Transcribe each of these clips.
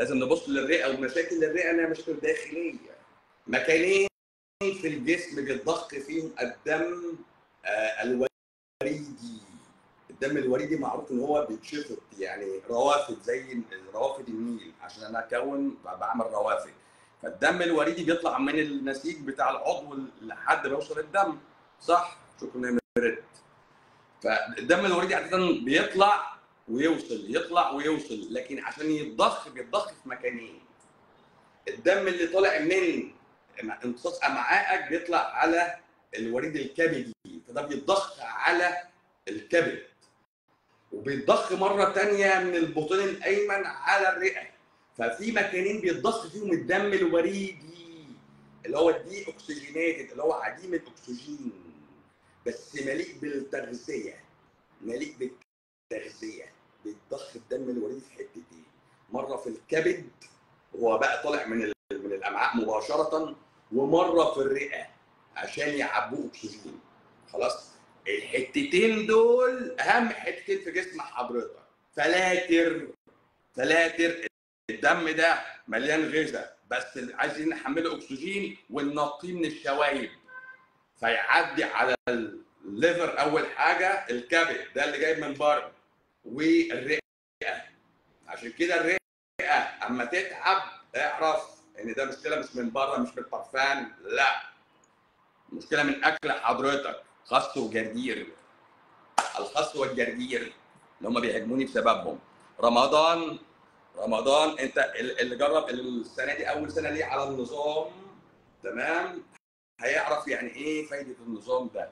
لازم نبص للرئه ومشاكل الرئه انها مشاكل داخليه مكانين في الجسم بيتضخ فيهم الدم آه، الوريدي الدم الوريدي معروف ان هو بيتشفط يعني روافد زي روافد النيل عشان انا اكون بعمل روافد فالدم الوريدي بيطلع من النسيج بتاع العضو لحد ما يوصل الدم صح شكرا يا مرد فالدم الوريدي عاده بيطلع ويوصل يطلع ويوصل لكن عشان يتضخ بيتضخ في مكانين الدم اللي طالع من امتصاص امعائك بيطلع على الوريد الكبدي فده بيتضخ على الكبد وبيتضخ مره تانية من البطين الايمن على الرئه ففي مكانين بيتضخ فيهم الدم الوريدي اللي هو الدي اوكسجينيتد اللي هو عديم الاكسجين بس مليء بالتغذيه مليء بالتغذيه بيتضخ الدم الوريدي في حتتين مره في الكبد هو بقى طالع من من الامعاء مباشره ومره في الرئه عشان يعبوه اكسجين خلاص الحتتين دول اهم حتتين في جسم حضرتك فلاتر فلاتر الدم ده مليان غذاء بس عايزين نحمله اكسجين وننقيه من الشوايب فيعدي على الليفر اول حاجه الكبد ده اللي جاي من بره والرئه عشان كده الرئه اما تتعب اعرف ان ده مشكله مش من بره مش من البرفان لا مشكله من اكل حضرتك خس وجرجير الخس والجرجير اللي هم بيهاجموني بسببهم رمضان رمضان انت اللي جرب السنه دي اول سنه ليه على النظام تمام هيعرف يعني ايه فايده النظام ده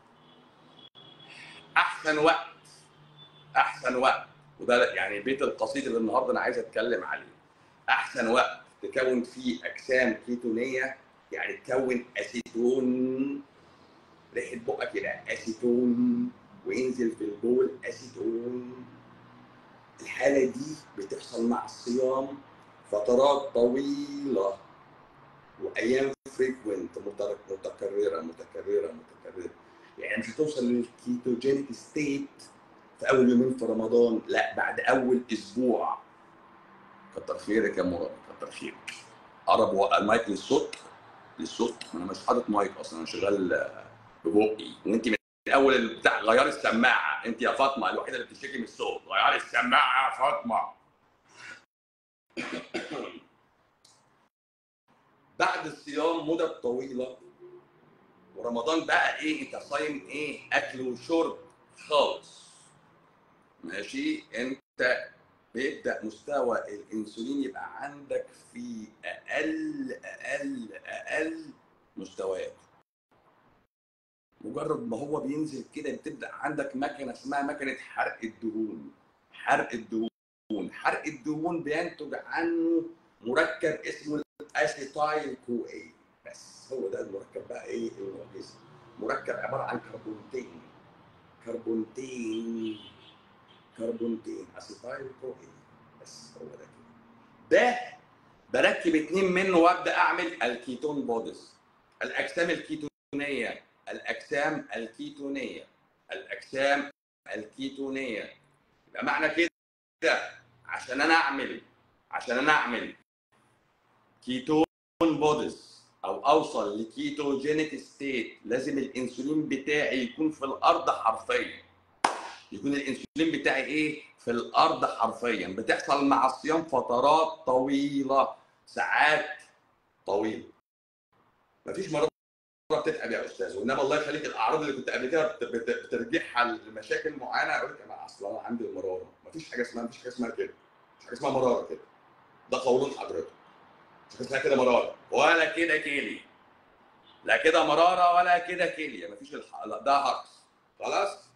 احسن وقت احسن وقت وده يعني بيت القصيد اللي النهارده انا عايز اتكلم عليه احسن وقت تكون فيه اجسام كيتونيه يعني تكون اسيتون ريحه بقك كده اسيتون وينزل في البول اسيتون الحاله دي بتحصل مع الصيام فترات طويله وايام فريكوينت متكرره متكرره متكرره يعني مش هتوصل للكيتوجينيك ستيت في اول يومين في رمضان لا بعد اول اسبوع كتر خيرك يا مراد كتر خيرك قرب المايك للصوت للصوت انا مش حاطط مايك اصلا انا شغال ببقي وانت من اول بتاع غيري السماعه انت يا فاطمه الوحيده اللي بتشتكي من الصوت غيري السماعه يا فاطمه بعد الصيام مدة طويلة ورمضان بقى ايه انت صايم ايه اكل وشرب خالص ماشي انت بيبدا مستوى الانسولين يبقى عندك في اقل اقل اقل مستوياته مجرد ما هو بينزل كده بتبدا عندك مكنه اسمها مكنه حرق الدهون حرق الدهون حرق الدهون بينتج عنه مركب اسمه الاسيتايل كو اي بس هو ده المركب بقى ايه المعجزه مركب عباره عن كربونتين كربونتين كربونتين اسيتايل كو اي بس هو ده كده ده بركب اتنين منه وابدا اعمل الكيتون بوديز الاجسام الكيتونيه الاجسام الكيتونيه الاجسام الكيتونيه يبقى معنى كده عشان انا اعمل عشان انا اعمل كيتون بوديز او اوصل لكيتوجينيك ستيت لازم الانسولين بتاعي يكون في الارض حرفيا يكون الانسولين بتاعي ايه في الارض حرفيا بتحصل مع الصيام فترات طويله ساعات طويله مفيش مرض بتتعب يا استاذ وانما الله يخليك الاعراض اللي كنت قبل كده بترجعها لمشاكل معينه اقول لك انا اصلا انا عندي المراره مفيش حاجه اسمها مفيش حاجه اسمها كده مفيش حاجه اسمها مراره كده ده قولون حضرتك مش حاجه اسمها كده مراره ولا كده كيلي لا كده مراره ولا كده كيليا مفيش الح... لا ده هرس خلاص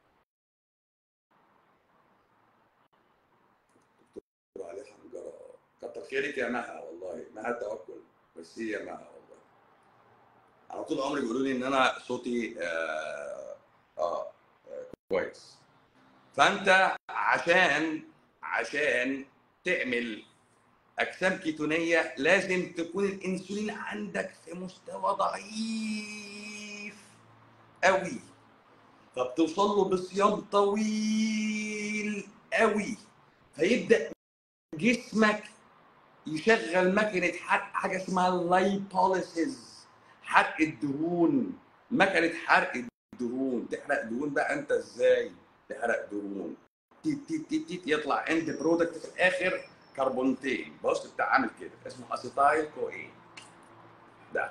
دكتور علي حنجره كتر خيرك يا مها والله مها توكل بس هي مها والله انا طول عمري بيقولوا لي ان انا صوتي آه, آه, آه كويس فانت عشان عشان تعمل اجسام كيتونيه لازم تكون الانسولين عندك في مستوى ضعيف قوي فبتوصل له بصيام طويل قوي فيبدا جسمك يشغل مكنه حرق حاجه اسمها اللايبوليسيس حرق الدهون مكنه حرق الدهون تحرق دهون بقى انت ازاي تحرق دهون تيت تيت تيت تيت يطلع اند برودكت في الاخر كربونتين بص بتاع عامل كده اسمه اسيتايل كو ايه ده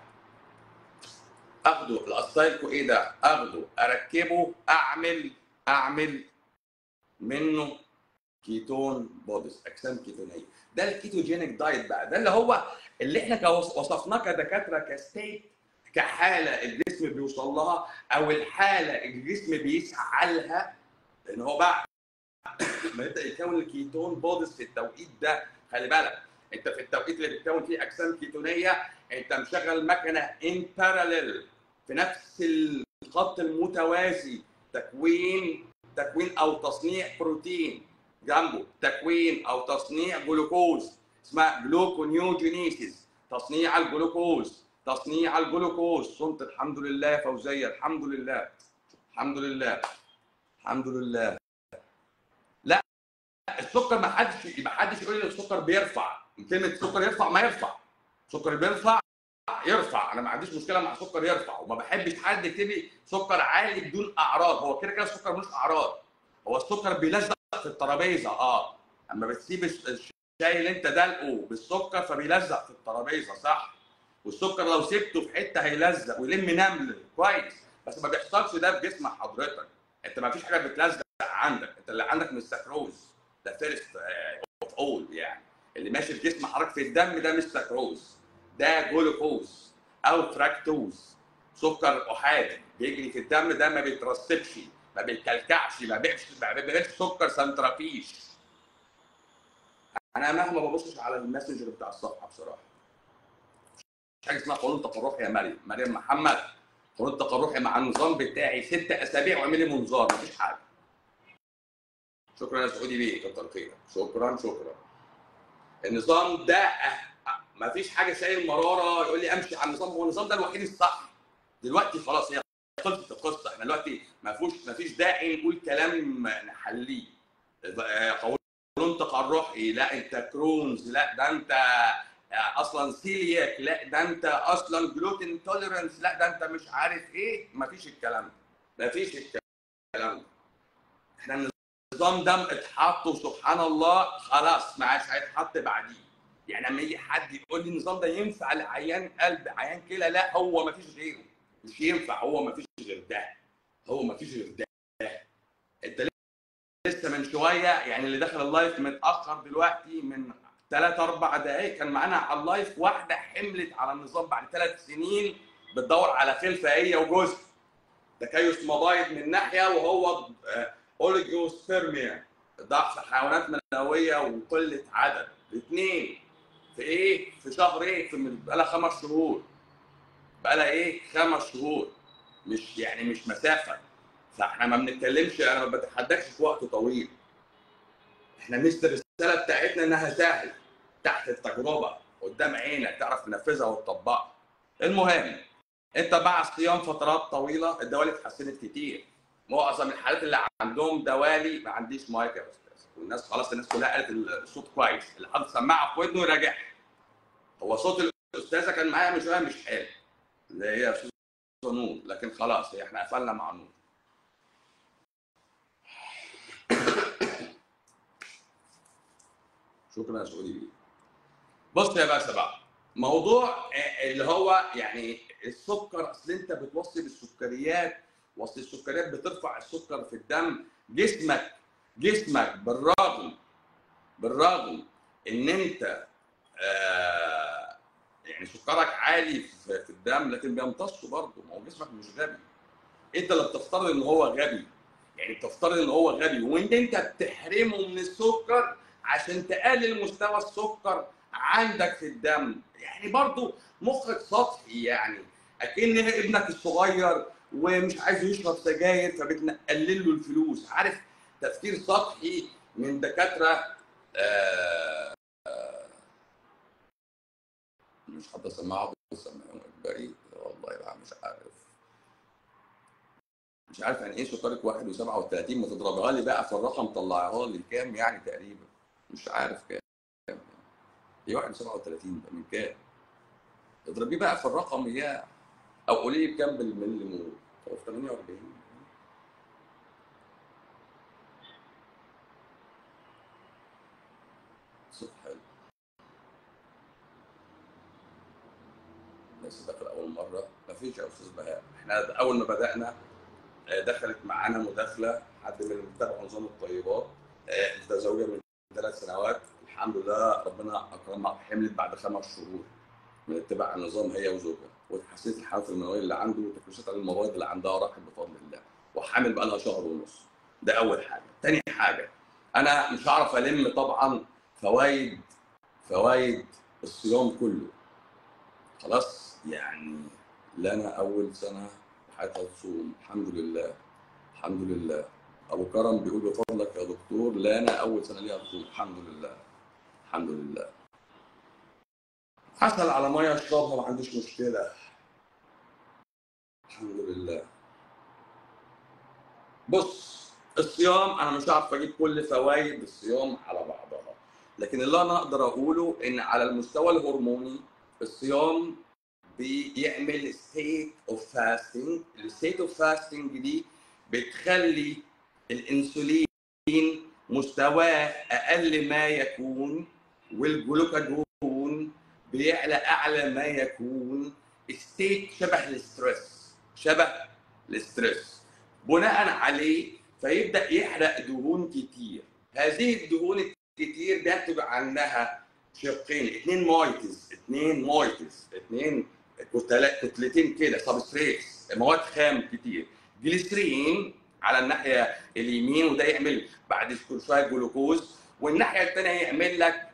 اخده الاسيتايل كو ايه ده اخده اركبه اعمل اعمل منه كيتون بوديز اجسام كيتونيه ده الكيتوجينيك دايت بقى ده اللي هو اللي احنا كوص- وصفناه كدكاتره كستيت كحاله الجسم بيوصل لها او الحاله الجسم بيسعى لها لان هو بعد ما يبدا يكون الكيتون بوديز في التوقيت ده خلي بالك انت في التوقيت اللي بتكون فيه اجسام كيتونيه انت مشغل مكنه ان باراليل في نفس الخط المتوازي تكوين تكوين او تصنيع بروتين جنبه تكوين او تصنيع جلوكوز اسمها جلوكونيوجينيسيس تصنيع الجلوكوز تصنيع الجلوكوز صمت الحمد لله يا فوزيه الحمد لله الحمد لله الحمد لله لا السكر ما حدش ما حدش يقول لي السكر بيرفع كلمه السكر يرفع ما يرفع السكر بيرفع يرفع انا ما عنديش مشكله مع السكر يرفع وما بحبش حد يكتب لي سكر عالي بدون اعراض هو كده كده السكر ملوش اعراض هو السكر بيلزق في الترابيزه اه اما بتسيب الش- الشاي اللي انت دلقه بالسكر فبيلزق في الترابيزه صح والسكر لو سبته في حته هيلزق ويلم نمل كويس بس ما بيحصلش ده في جسم حضرتك انت ما فيش حاجه بتلزق عندك انت اللي عندك مش سكروز ده فيرست اوف اول يعني اللي ماشي في جسم حضرتك في الدم ده مش سكروز ده جلوكوز او فراكتوز سكر احادي بيجري في الدم ده ما بيترسبش ما بيكلكعش ما بيعملش ما بيعملش سكر سنترافيش انا مهما ببصش على الماسنجر بتاع الصفحه بصراحه مش حاجه اسمها قانون تقرحي يا مريم مريم محمد قانون تقرحي مع النظام بتاعي ست اسابيع واعملي منظار مفيش حاجه شكرا يا سعودي بيه كتر خيرك شكرا شكرا النظام ده ما فيش حاجه شايل مراره يقول لي امشي على النظام هو النظام ده الوحيد الصح دلوقتي خلاص هي خلصت القصه احنا دلوقتي ما فيهوش ما فيش داعي نقول كلام نحليه قولون تقرحي لا انت كرونز لا ده انت اصلا سيلياك لا ده انت اصلا جلوتين توليرنس لا ده انت مش عارف ايه ما فيش الكلام ده ما فيش الكلام ده احنا النظام ده اتحط وسبحان الله خلاص ما عادش هيتحط بعديه يعني لما يجي حد يقول لي النظام ده ينفع لعيان قلب عيان كلى لا هو ما فيش غيره مش ينفع هو ما فيش غير ده هو ما فيش غير ده انت لسه من شويه يعني اللي دخل اللايف متاخر دلوقتي من ثلاث اربع دقائق كان معانا على اللايف واحده حملت على النظام بعد ثلاث سنين بتدور على خلفه هي وجوزها تكيس مبايض من ناحيه وهو اوليجوسبيرميا ضعف حيوانات منويه وقله عدد الاثنين في ايه؟ في شهر ايه؟ في بقالها خمس شهور بقالها ايه؟ خمس شهور مش يعني مش مسافه فاحنا ما بنتكلمش انا ما بتحداكش في وقت طويل احنا ميزه الرساله بتاعتنا انها سهل تحت التجربه قدام عينك تعرف تنفذها وتطبقها المهم انت مع الصيام فترات طويله الدوالي اتحسنت كتير معظم الحالات اللي عندهم دوالي ما عنديش مايك يا استاذ والناس خلاص الناس كلها قالت الصوت كويس اللي حاطط سماعه في ودنه يراجعها هو صوت الاستاذه كان معايا من شويه مش حلو اللي هي استاذه نور لكن خلاص احنا قفلنا مع نور شكرا يا سعودي بيه بص يا باشا بقى موضوع اللي هو يعني السكر اصل انت بتوصي بالسكريات وصل السكريات بترفع السكر في الدم جسمك جسمك بالرغم بالرغم ان انت آه يعني سكرك عالي في الدم لكن بيمتصه برضه ما هو جسمك مش غبي انت اللي بتفترض ان هو غبي يعني بتفترض ان هو غبي وان انت بتحرمه من السكر عشان تقلل مستوى السكر عندك في الدم يعني برضه مخك سطحي يعني اكن ابنك الصغير ومش عايز يشرب سجاير فبتقلل له الفلوس عارف تفكير سطحي من دكاتره آآ آآ مش حد سماعه سماعهم اجباري والله بقى مش عارف مش عارف يعني ايه سكرك 1.37 ما تضربها لي بقى في الرقم طلعها لي كام يعني تقريبا مش عارف كام هي 1 37 ده من كام؟ اضربيه بقى في الرقم اياه او قولي لي بكام بالملي مول هو في 48 صوت حلو الناس داخل اول مره ما فيش يا استاذ بهاء احنا اول ما بدانا آه، دخلت معانا مداخله حد من المتابع نظام الطيبات آه، متزوجه من ثلاث سنوات الحمد لله ربنا اكرمها حملت بعد خمس شهور من اتباع النظام هي وزوجها وتحسنت الحالات المنويه اللي عنده وتكلفتها المواد اللي عندها راحت بفضل الله وحامل بقى لها شهر ونص ده اول حاجه تاني حاجه انا مش هعرف الم طبعا فوائد فوائد الصيام كله خلاص يعني لنا اول سنه حياتها تصوم الحمد لله الحمد لله ابو كرم بيقول بفضلك يا دكتور لنا اول سنه ليها تصوم الحمد لله الحمد لله حصل على ميه اشربها ما عنديش مشكله الحمد لله بص الصيام انا مش هعرف اجيب كل فوائد الصيام على بعضها لكن اللي انا اقدر اقوله ان على المستوى الهرموني الصيام بيعمل ستيت اوف فاستنج الستيت اوف فاستنج دي بتخلي الانسولين مستواه اقل ما يكون والجلوكاجون بيعلى اعلى ما يكون ستيت شبه الاسترس شبه الاسترس بناء عليه فيبدا يحرق دهون كتير هذه الدهون الكتير بينتج عنها شقين اثنين مويتز اثنين مويتز اثنين كتل- كتلتين كده سبستريتس مواد خام كتير جليسرين على الناحيه اليمين وده يعمل بعد شويه جلوكوز والناحيه الثانيه يعمل لك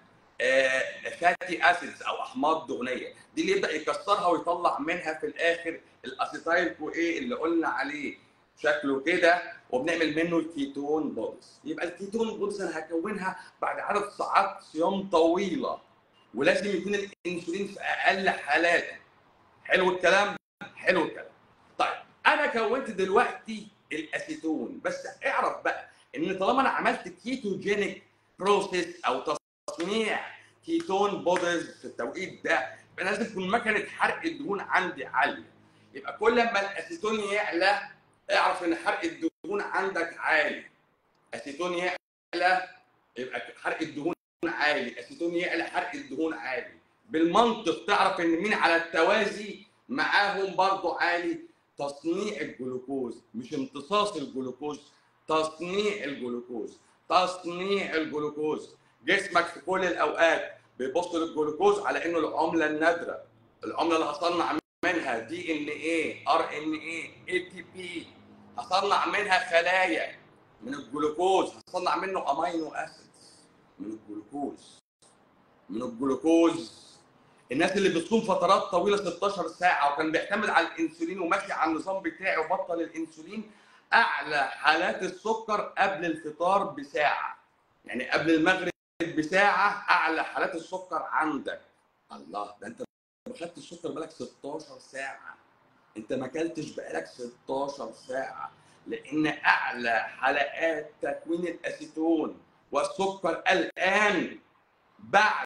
فاتي اسيدز او احماض دهنيه دي اللي يبدا يكسرها ويطلع منها في الاخر الاسيتايل كو ايه اللي قلنا عليه شكله كده وبنعمل منه الكيتون بودز يبقى الكيتون بودز انا هكونها بعد عدد ساعات صيام طويله ولازم يكون الانسولين في اقل حالاته حلو الكلام حلو الكلام طيب انا كونت دلوقتي الاسيتون بس اعرف بقى ان طالما انا عملت كيتوجينيك بروسيس او تصنيع كيتون بودز في التوقيت ده يبقى لازم تكون مكنه حرق الدهون عندي عاليه يبقى كل ما الاسيتون يعلى اعرف ان حرق الدهون عندك عالي اسيتون يعلى يبقى حرق الدهون عالي اسيتون يعلى حرق الدهون عالي بالمنطق تعرف ان مين على التوازي معاهم برضو عالي تصنيع الجلوكوز مش امتصاص الجلوكوز تصنيع الجلوكوز تصنيع الجلوكوز جسمك في كل الاوقات بيبص للجلوكوز على انه العمله النادره العمله اللي هصنع منها دي ان ايه ار ان ايه اي تي بي هصنع منها خلايا من الجلوكوز هصنع منه امينو اسيدز من الجلوكوز من الجلوكوز الناس اللي بتصوم فترات طويله 16 ساعه وكان بيعتمد على الانسولين وماشي على النظام بتاعي وبطل الانسولين اعلى حالات السكر قبل الفطار بساعه يعني قبل المغرب بساعه اعلى حالات السكر عندك الله ده انت ما خدتش السكر بقالك 16 ساعه انت ما اكلتش بقالك 16 ساعه لان اعلى حلقات تكوين الاسيتون والسكر الان بعد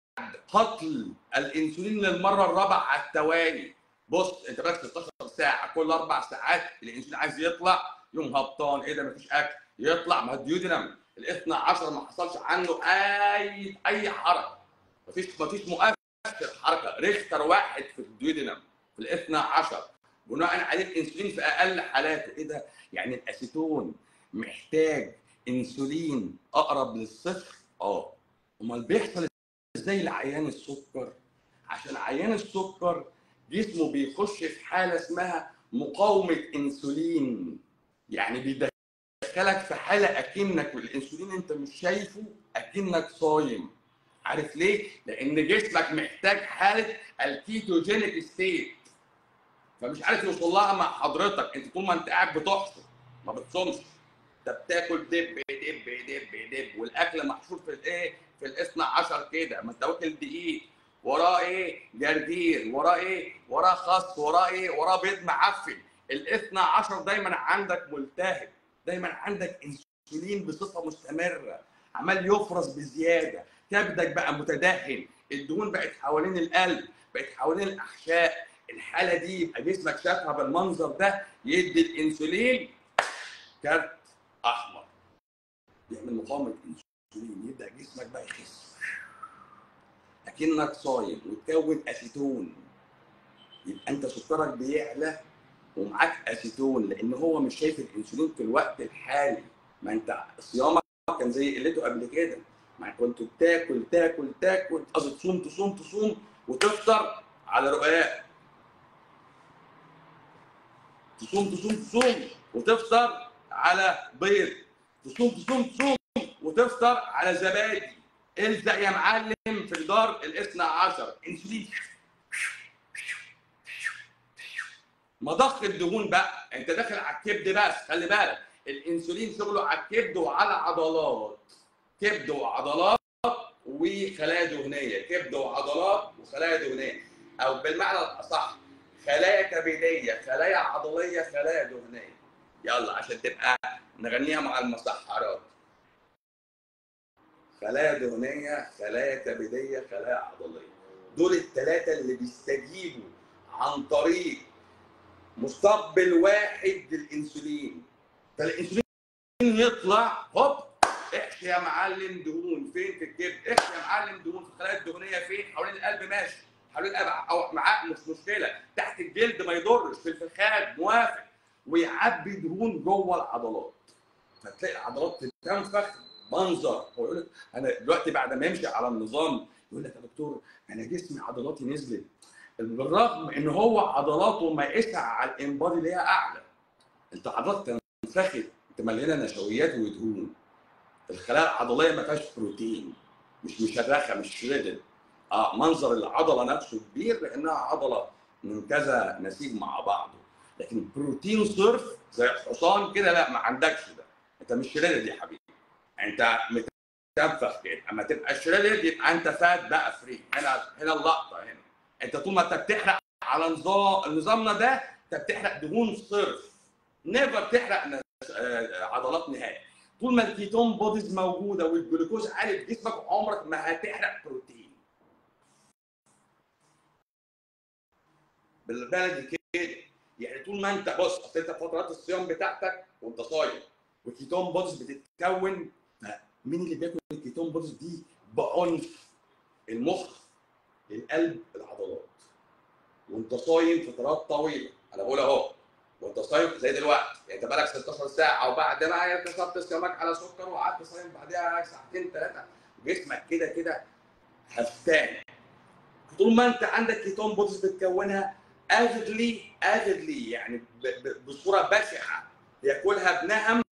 قتل الانسولين للمره الرابعه على التوالي بص انت بقالك 16 ساعه كل اربع ساعات الانسولين عايز يطلع يوم هبطان ايه ده مفيش اكل يطلع ما الديودنم ال 12 ما حصلش عنه اي اي حركه مفيش مفيش مؤثر حركه ريختر واحد في الديودنم في ال 12 بناء عليه الانسولين في اقل حالاته ايه ده يعني الاسيتون محتاج انسولين اقرب للصفر اه امال بيحصل ازاي لعيان السكر عشان عيان السكر جسمه بيخش في حاله اسمها مقاومه انسولين يعني بيدخلك في حاله اكنك الانسولين انت مش شايفه اكنك صايم عارف ليه؟ لان جسمك محتاج حاله الكيتوجينيك ستيت فمش عارف يوصل لها مع حضرتك انت طول ما انت قاعد بتحصر ما بتصومش انت بتاكل دب دب دب دب والاكل محشور في الايه؟ في الاثنى عشر كده ما انت واكل دقيق وراه ايه؟ جرجير وراه ايه؟ وراه خس وراه ايه؟ وراه بيض معفن الاثنى عشر دايما عندك ملتهب دايما عندك انسولين بصفه مستمره عمال يفرز بزياده كبدك بقى متدهن الدهون بقت حوالين القلب بقت حوالين الاحشاء الحاله دي يبقى جسمك شافها بالمنظر ده يدي الانسولين كارت احمر يعمل مقاومه انسولين يبدا جسمك بقى يخس اكنك صايم وتكون اسيتون يبقى انت سكرك بيعلى ومعاك اسيتون لان هو مش شايف الانسولين في الوقت الحالي ما انت صيامك كان زي قلته قبل كده ما كنت بتاكل تاكل تاكل قصدي تصوم تصوم تصوم وتفطر على رقاق تصوم تصوم تصوم وتفطر على بيض تصوم تصوم تصوم وتفطر على زبادي الزق يا معلم في جدار الاثنى عشر انسولين مضخ الدهون بقى انت داخل على الكبد بس خلي بالك الانسولين شغله على الكبد وعلى عضلات كبد وعضلات وخلايا دهنيه كبد وعضلات وخلايا دهنيه او بالمعنى الاصح خلايا كبديه خلايا عضليه خلايا دهنيه يلا عشان تبقى نغنيها مع المسحرات خلايا دهنيه خلايا كبديه خلايا عضليه دول الثلاثه اللي بيستجيبوا عن طريق مستقبل واحد للانسولين فالانسولين يطلع هوب احشي يا معلم دهون فين في الكبد احشي يا معلم دهون في الخلايا الدهنيه فين حوالين القلب ماشي حوالين القلب او معاه مش مشكله تحت الجلد ما يضرش في الفخاد موافق ويعبي دهون جوه العضلات فتلاقي العضلات تنفخ منظر هو يقول لك انا دلوقتي بعد ما يمشي على النظام يقول لك يا دكتور انا جسمي عضلاتي نزلت بالرغم ان هو عضلاته ما يسعى على الانبادي اللي هي اعلى انت عضلاتك تنفخت انت مليانه نشويات ودهون الخلايا العضليه ما فيهاش بروتين مش مشرخه مش شريدد اه منظر العضله نفسه كبير لانها عضله من كذا نسيج مع بعضه لكن بروتين صرف زي الحصان كده لا ما عندكش ده انت مش شريدد يا حبيبي انت متنفخ كده اما تبقى شريدد يبقى انت فات بقى فري هنا هنا اللقطه هنا انت طول ما انت بتحرق على نظام نظامنا ده انت بتحرق دهون صرف نيفر تحرق عضلات نهائي طول ما الكيتون بوديز موجوده والجلوكوز عالي في جسمك عمرك ما هتحرق بروتين بالبلدي كده يعني طول ما انت بص اصل انت فترات الصيام بتاعتك وانت صايم والكيتون بوديز بتتكون مين اللي بياكل الكيتون بوديز دي بعنف المخ القلب العضلات وانت صايم فترات طويله انا بقول اهو وانت صايم زي دلوقتي يعني انت بقالك 16 ساعه وبعد ما كسرت صيامك على سكر وقعدت صايم بعدها ساعتين ثلاثه جسمك كده كده هفتان طول ما انت عندك كيتون بوديز بتكونها افيدلي افيدلي يعني بصوره بشعه ياكلها بنهم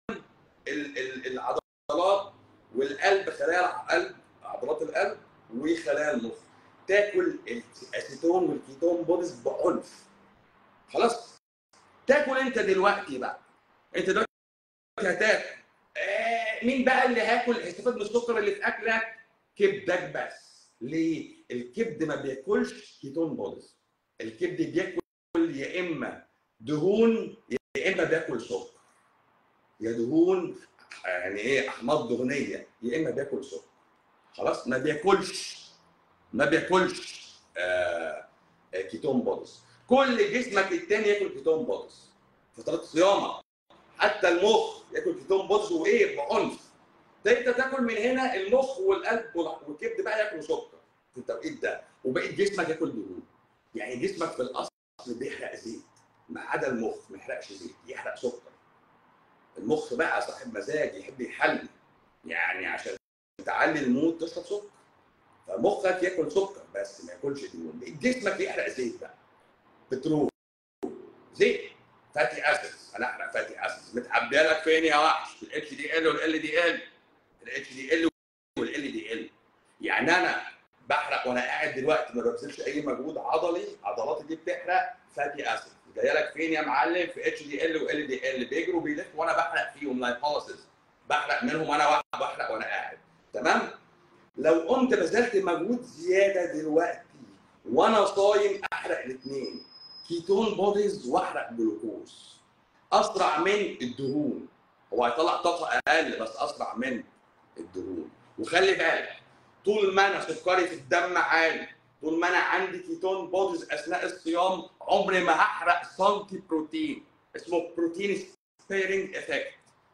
العضلات والقلب خلايا القلب عضلات القلب وخلايا المخ تاكل الاسيتون والكيتون بوديز بعنف خلاص تاكل انت دلوقتي بقى انت دلوقتي هتاكل آه مين بقى اللي هاكل هيستفاد من السكر اللي في اكلك كبدك بس ليه الكبد ما بياكلش كيتون بوديز الكبد بياكل يا اما دهون يا اما بياكل سكر يا دهون يعني ايه احماض دهنيه يا اما بياكل سكر خلاص ما بياكلش ما بياكلش آه كيتون بوديز كل جسمك التاني ياكل كيتون بوديز فترات صيامك حتى المخ ياكل كيتون بوديز وايه بعنف انت تاكل من هنا المخ والقلب والكبد بقى ياكلوا سكر في التوقيت ده وبقيت جسمك ياكل دهون يعني جسمك في الاصل بيحرق زيت ما عدا المخ ما يحرقش زيت يحرق سكر المخ بقى صاحب مزاج يحب يحلي يعني عشان تعلي المود تشرب سكر فمخك ياكل سكر بس ما ياكلش دهون جسمك يحرق زيت بقى بترول زيت فاتي اسيدز انا احرق فاتي اسيدز متعبيه لك فين يا وحش الاتش دي ال والال دي ال الاتش دي ال والال دي ال يعني انا بحرق وانا قاعد دلوقتي ما ببذلش اي مجهود عضلي عضلاتي دي بتحرق فاتي اسيد جايه لك فين يا معلم في اتش دي ال وال دي ال بيجروا بيلفوا وانا بحرق فيهم لايبوليسيس بحرق منهم وانا بحرق وانا قاعد تمام لو قمت بذلت مجهود زياده دلوقتي وانا صايم احرق الاثنين كيتون بوديز واحرق جلوكوز اسرع من الدهون هو هيطلع طاقه اقل بس اسرع من الدهون وخلي بالك طول ما انا سكري في الدم عالي طول ما انا عندي كيتون بوديز اثناء الصيام عمري ما هحرق سنتي بروتين اسمه بروتين سبيرنج افكت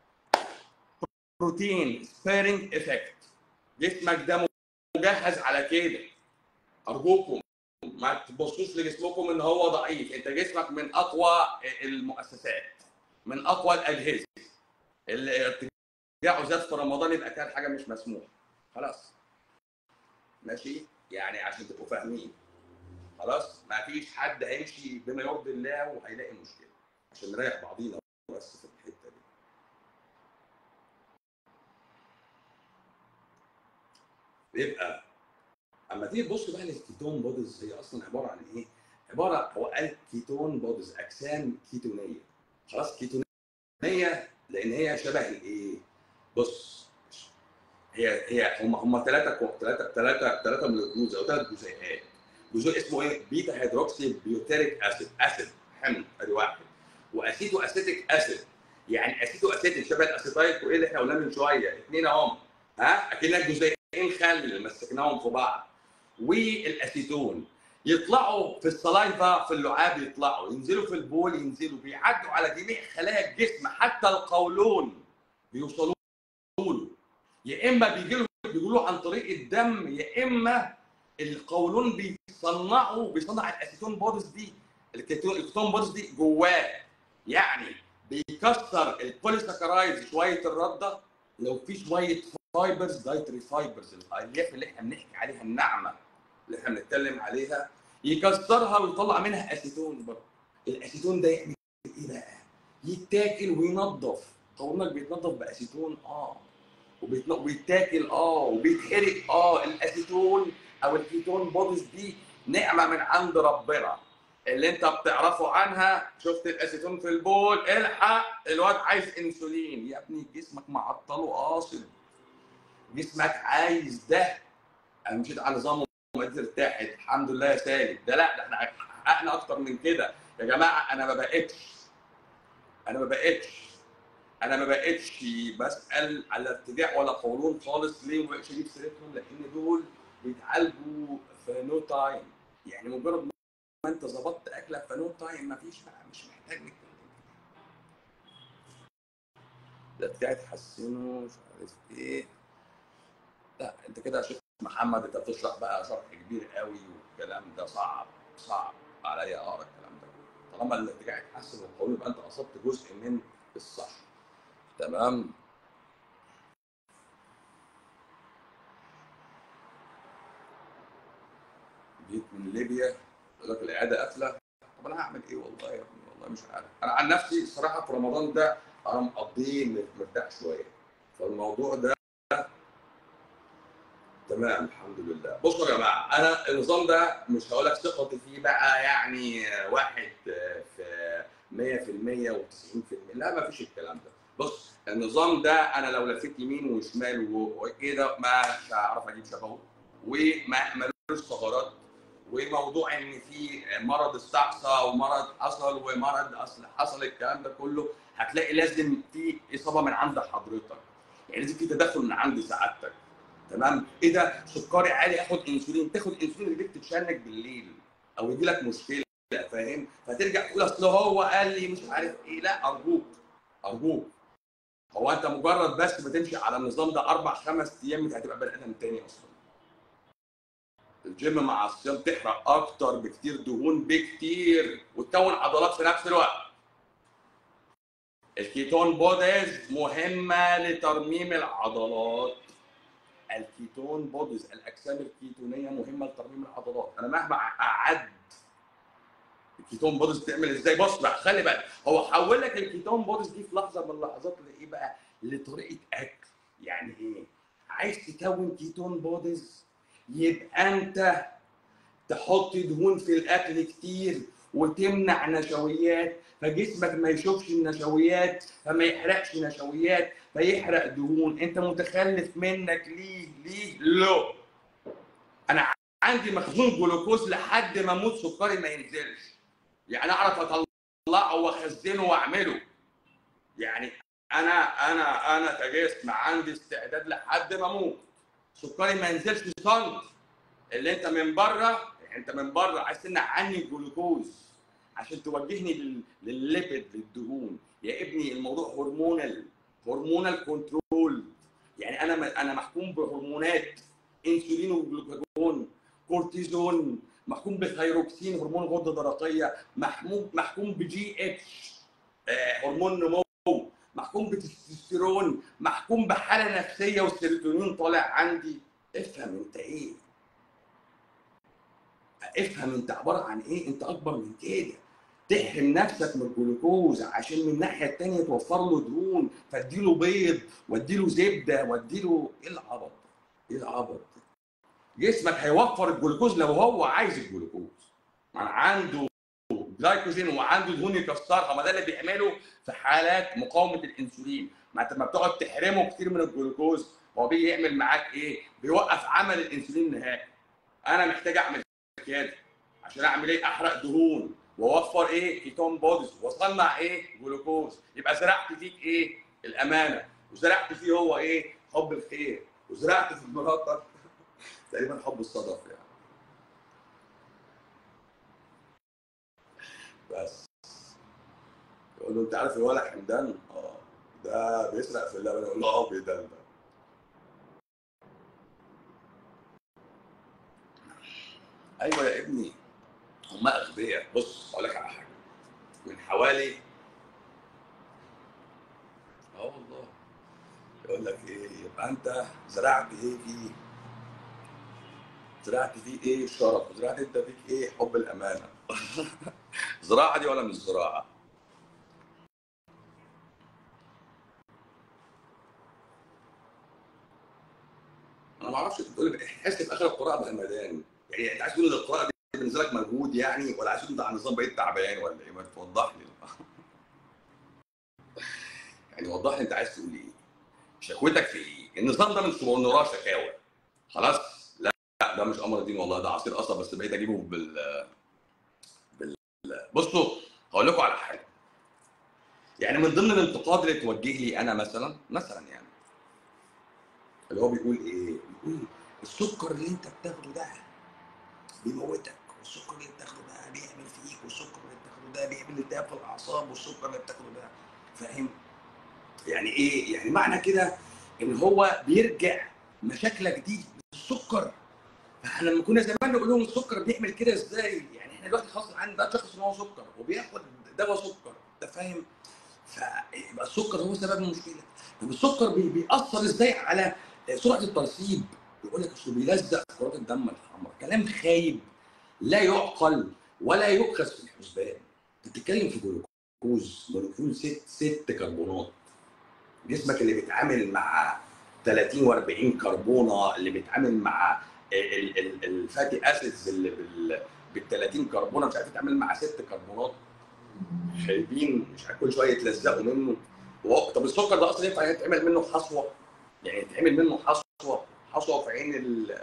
بروتين سبيرنج افكت جسمك ده مجهز على كده ارجوكم ما تبصوش لجسمكم ان هو ضعيف انت جسمك من اقوى المؤسسات من اقوى الاجهزه اللي ارتجاعه زاد في رمضان يبقى كان حاجه مش مسموحه خلاص ماشي يعني عشان تبقوا فاهمين خلاص ما فيش حد هيمشي بما يرضي الله وهيلاقي مشكله عشان نريح بعضينا بس في الحته دي يبقى اما تيجي تبص بقى للكيتون بوديز هي اصلا عباره عن ايه؟ عباره هو قال كيتون بوديز اجسام كيتونيه خلاص كيتونيه لان هي شبه الايه؟ بص هي هي هم هم ثلاثه ثلاثه ثلاثه ثلاثه مولكيولز او ثلاث جزيئات جزء اسمه ايه؟ بيتا هيدروكسي بيوتيريك اسيد اسيد حمض ادي واحد واسيتو اسيتيك اسيد يعني اسيتو اسيتيك شبه الاسيتايل وايه اللي احنا قلناه من شويه اثنين اهم ها اكنك جزيئين خل مسكناهم في بعض والاسيتون يطلعوا في السلايفا في اللعاب يطلعوا ينزلوا في البول ينزلوا بيعدوا على جميع خلايا الجسم حتى القولون بيوصلوا له يا اما بيجي له بيجوا له عن طريق الدم يا اما القولون بيصنعوا بيصنع الاسيتون بودز دي الكيتون بودز دي جواه يعني بيكسر البوليساكرايدز شويه الرده لو في شويه فايبرز دايتري فايبرز الالياف اللي احنا بنحكي عليها الناعمه اللي احنا بنتكلم عليها يكسرها ويطلع منها اسيتون برضه الاسيتون ده يعمل ايه بقى؟ يتاكل وينظف قولونك بيتنظف باسيتون اه وبيتاكل اه وبيتحرق اه الاسيتون او الكيتون بوديز دي نعمه من عند ربنا اللي انت بتعرفه عنها شفت الاسيتون في البول الحق الواد عايز انسولين يا ابني جسمك معطله قاصد جسمك عايز ده انا مشيت على نظام ومعدتي ارتاحت الحمد لله يا سالم ده لا ده احنا حققنا اكتر من كده يا جماعه انا ما بقتش انا ما بقتش انا ما بقتش بسال على ارتجاع ولا قولون خالص ليه ما بقتش اجيب سيرتهم لان دول بيتعالجوا في نو تايم يعني مجرد ما انت ظبطت اكلك في نو تايم ما فيش بقى مش محتاج نتكلم ده بتاعي تحسنه مش عارف ايه لا انت كده يا شيخ محمد انت بتشرح بقى شرح كبير قوي والكلام ده صعب صعب عليا اقرا الكلام ده طالما الارتجاع يتحسن والقولون يبقى انت اصبت جزء من الصح تمام جيت من ليبيا يقول لك العياده قافله طب انا هعمل ايه والله يا ابني والله مش عارف انا عن نفسي الصراحه في رمضان ده انا مقضيه مرتاح شويه فالموضوع ده تمام الحمد لله بصوا يا جماعه انا النظام ده مش هقول لك ثقتي فيه بقى يعني واحد في 100% و90% لا ما فيش الكلام ده بص النظام ده انا لو لفيت يمين وشمال وكده مش هعرف اجيب شبهه وما ملوش ثغرات وموضوع ان في مرض استعصى ومرض حصل ومرض اصل حصل الكلام ده كله هتلاقي لازم في اصابه من عند حضرتك يعني لازم في تدخل من عند سعادتك تمام ايه ده سكري عالي اخد انسولين تاخد انسولين رجلك تتشنج بالليل او يجي لك مشكله فاهم فترجع تقول اصل هو قال لي مش عارف ايه لا ارجوك ارجوك هو انت مجرد بس ما تمشي على النظام ده اربع خمس ايام انت هتبقى بني ادم تاني اصلا الجيم مع الصيام تحرق اكتر بكتير دهون بكتير وتكون عضلات في نفس الوقت الكيتون بوديز مهمه لترميم العضلات الكيتون بوديز الاجسام الكيتونيه مهمه لترميم العضلات انا مهما اعد الكيتون بوديز بتعمل ازاي بص بقى خلي بالك هو حول لك الكيتون بوديز دي في لحظه من اللحظات لايه بقى لطريقه اكل يعني ايه عايز تكون كيتون بوديز يبقى انت تحط دهون في الاكل كتير وتمنع نشويات فجسمك ما يشوفش النشويات فما يحرقش نشويات فيحرق دهون انت متخلف منك ليه ليه لو انا عندي مخزون جلوكوز لحد ما اموت سكري ما ينزلش يعني اعرف اطلعه واخزنه واعمله يعني انا انا انا كجسم عندي استعداد لحد ما اموت سكري ما ينزلش سنت اللي انت من بره انت من بره عايز تمنع عني الجلوكوز عشان توجهني لل- للليبيد للدهون يا ابني الموضوع هرمونال هرمونال كنترول يعني انا انا محكوم بهرمونات انسولين وجلوكاجون كورتيزون محكوم بثايروكسين هرمون الغده الدرقيه محكوم محكوم بجي اتش آه، هرمون نمو محكوم بتستوستيرون محكوم بحاله نفسيه والسيروتونين طالع عندي افهم انت ايه افهم انت عباره عن ايه انت اكبر من كده تحرم نفسك من الجلوكوز عشان من الناحيه الثانيه توفر له دهون فاديله بيض واديله زبده واديله ايه العبط ده؟ ايه العبط ده؟ جسمك هيوفر الجلوكوز لو هو عايز الجلوكوز يعني عنده جلايكوجين وعنده دهون يكسرها ما ده اللي بيعمله في حالات مقاومه الانسولين ما انت لما بتقعد تحرمه كتير من الجلوكوز هو بيجي يعمل معاك ايه؟ بيوقف عمل الانسولين نهائي انا محتاج اعمل كده عشان اعمل ايه؟ احرق دهون واوفر ايه؟ كيتون بوديز واصنع ايه؟ جلوكوز يبقى زرعت فيك ايه؟ الامانه وزرعت فيه هو ايه؟ حب الخير وزرعت في مراتك تقريبا حب الصدف يعني بس يقول له انت عارف الولد حمدان؟ اه ده بيسرق في اللبن يقول له اه بيدلدل ايوه يا ابني هم اغبياء بص اقول لك على حاجه من حوالي اه والله يقول لك ايه يبقى انت زرعت ايه فيه زرعت فيه ايه الشرف وزرعت انت فيك ايه حب الامانه زراعه دي ولا مش زراعه انا ما اعرفش انت بتقول لي تحس في اخر القراءه بهمدان يعني انت عايز تقول ان القراءه دي بالنسبه لك مجهود يعني ولا عايز تقول انت على نظام بقيت تعبان ولا ايه ما توضح لي يعني وضح لي انت عايز تقول ايه شكوتك في ايه النظام ده مش من وراه شكاوى خلاص لا لا، ده مش امر دين والله ده عصير قصب بس بقيت اجيبه بال بال بصوا هقول لكم على حاجه يعني من ضمن الانتقاد اللي توجه لي انا مثلا مثلا يعني اللي هو بيقول ايه؟ بيقول السكر اللي انت بتاخده ده بيموتك والسكر اللي بتاخده ده بيعمل فيك والسكر اللي بتاخده ده بيعمل التهاب في الاعصاب والسكر اللي بتاخده ده فاهم؟ يعني ايه؟ يعني معنى كده ان هو بيرجع مشاكلك دي بالسكر فاحنا لما كنا زمان نقول لهم السكر بيعمل كده ازاي؟ يعني احنا دلوقتي خلاص عندنا شخص ان هو سكر وبياخد دواء سكر انت فاهم؟ فيبقى السكر هو سبب المشكله طب السكر بي- بيأثر ازاي على سرعه الترسيب؟ يقول لك اصله بيلزق في كرات الدم الحمراء كلام خايب لا يعقل ولا يؤخذ في الحسبان انت بتتكلم في جلوكوز جلوكوز ست ست كربونات جسمك اللي بيتعامل مع 30 و40 كربونه اللي بيتعامل مع ال- ال- الفاتي اسيدز اللي بال بال 30 كربونه مش عارف يتعامل مع ست كربونات خايبين مش عارف كل شويه يتلزقوا منه هو- طب السكر ده اصلا ينفع يتعمل منه حصوه يعني يتعمل منه حصوه حصوه في عين ال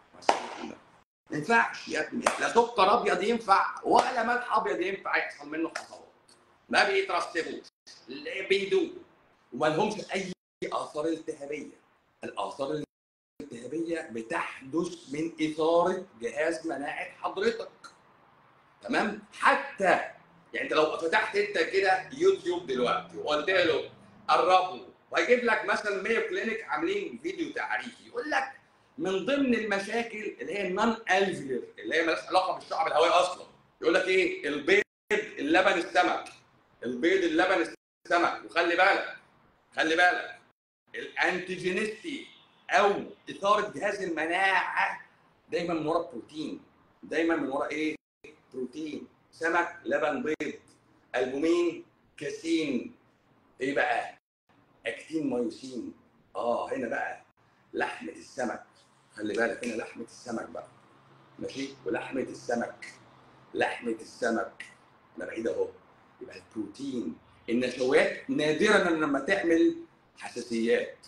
ما ينفعش يا ابني لا سكر ابيض ينفع ولا ملح ابيض ينفع يحصل منه حصوات ما بيترسبوش لا بيدوبوا وما لهمش اي اثار التهابيه الاثار الالتهابيه بتحدث من اثاره جهاز مناعه حضرتك تمام حتى يعني انت لو فتحت انت كده يوتيوب دلوقتي وقلت له قربوا وهيجيب لك مثلا مايو كلينيك عاملين فيديو تعريفي يقول لك من ضمن المشاكل اللي هي النون الفيلر اللي هي مالهاش علاقه بالشعب الهوائي اصلا يقول لك ايه البيض اللبن السمك البيض اللبن السمك وخلي بالك خلي بالك الانتيجينيستي او اثاره جهاز المناعه دايما من وراء البروتين دايما من وراء ايه بروتين سمك لبن بيض البومين كاسين ايه بقى اكتين مايوسين اه هنا بقى لحمه السمك خلي بالك هنا لحمه السمك بقى ماشي ولحمه السمك لحمه السمك انا بعيد اهو يبقى البروتين النشويات نادرا لما تعمل حساسيات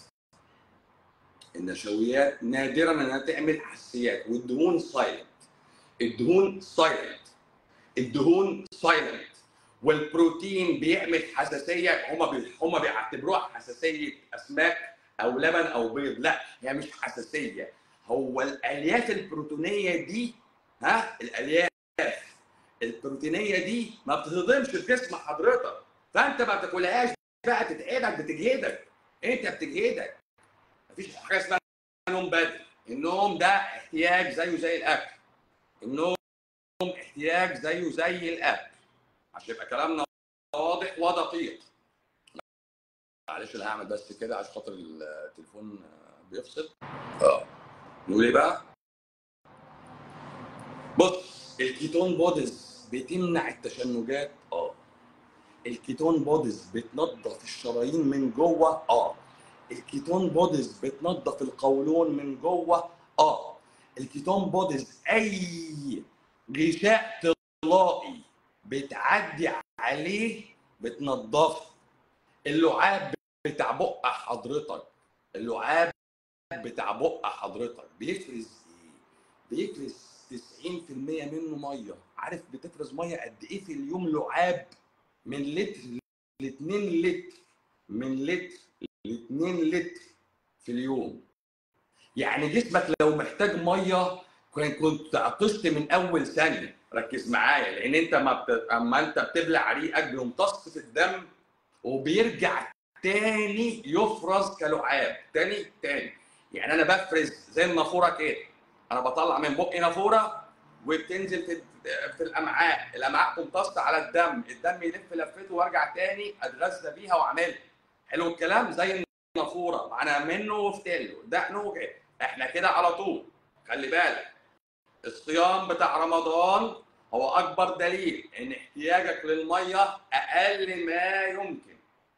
النشويات نادرا انها تعمل حساسيات والدهون سايلنت الدهون سايلنت الدهون سايلنت والبروتين بيعمل حساسيه هم بي... هم بيعتبروها حساسيه اسماك او لبن او بيض لا هي مش حساسيه هو الالياف البروتينيه دي ها الالياف البروتينيه دي ما بتهضمش في جسم حضرتك فانت ما بتاكلهاش بقى تتعبك بتجهدك انت بتجهدك مفيش حاجه اسمها نوم بدري النوم ده احتياج زيه زي الاكل النوم احتياج زيه زي الاكل عشان يبقى كلامنا واضح ودقيق معلش انا هعمل بس كده عشان خاطر التليفون بيفصل اه نقول ايه بقى بص الكيتون بوديز بتمنع التشنجات اه الكيتون بوديز بتنظف الشرايين من جوه اه الكيتون بوديز بتنظف القولون من جوه اه الكيتون بوديز اي غشاء طلائي بتعدي عليه بتنضفه اللعاب بتاع بق حضرتك اللعاب بتاع بق حضرتك بيفرز ايه؟ بيفرز 90% منه ميه عارف بتفرز ميه قد ايه في اليوم لعاب من لتر ل 2 لتر من لتر ل 2 لتر في اليوم يعني جسمك لو محتاج ميه كنت عطشت من اول ثانيه ركز معايا لان انت ما بت... اما انت بتبلع ريقك بيمتص في الدم وبيرجع تاني يفرز كلعاب تاني تاني يعني انا بفرز زي النافوره كده انا بطلع من بقي نافوره وبتنزل في في الامعاء الامعاء تمتص على الدم الدم يلف لفته وارجع تاني اتغذى بيها واعملها حلو الكلام زي النافوره معانا منه وفتله دقنه وكده احنا كده على طول خلي بالك الصيام بتاع رمضان هو اكبر دليل ان احتياجك للميه اقل ما يمكن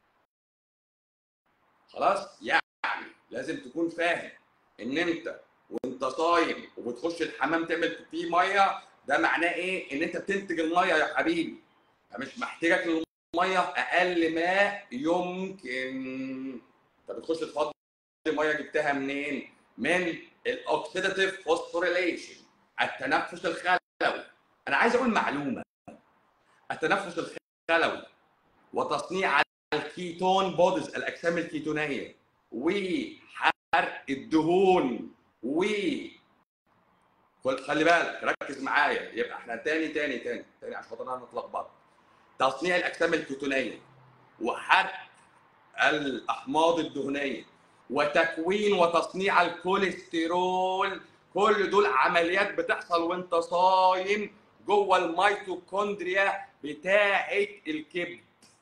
خلاص يعني لازم تكون فاهم ان انت وانت صايم وبتخش الحمام تعمل فيه ميه ده معناه ايه ان انت بتنتج الميه يا حبيبي فمش محتاجك للميه اقل ما يمكن انت بتخش تفضي ميه جبتها منين من الاوكسيداتيف فوسفوريليشن التنفس الخلوي انا عايز اقول معلومه التنفس الخلوي وتصنيع الكيتون بودز الاجسام الكيتونيه وحرق الدهون و خلي بالك ركز معايا يبقى احنا تاني تاني تاني تاني عشان خاطر انا اتلخبطت تصنيع الاجسام الكيتونيه وحرق الاحماض الدهنيه وتكوين وتصنيع الكوليسترول كل دول عمليات بتحصل وانت صايم جوه الميتوكوندريا بتاعه الكبد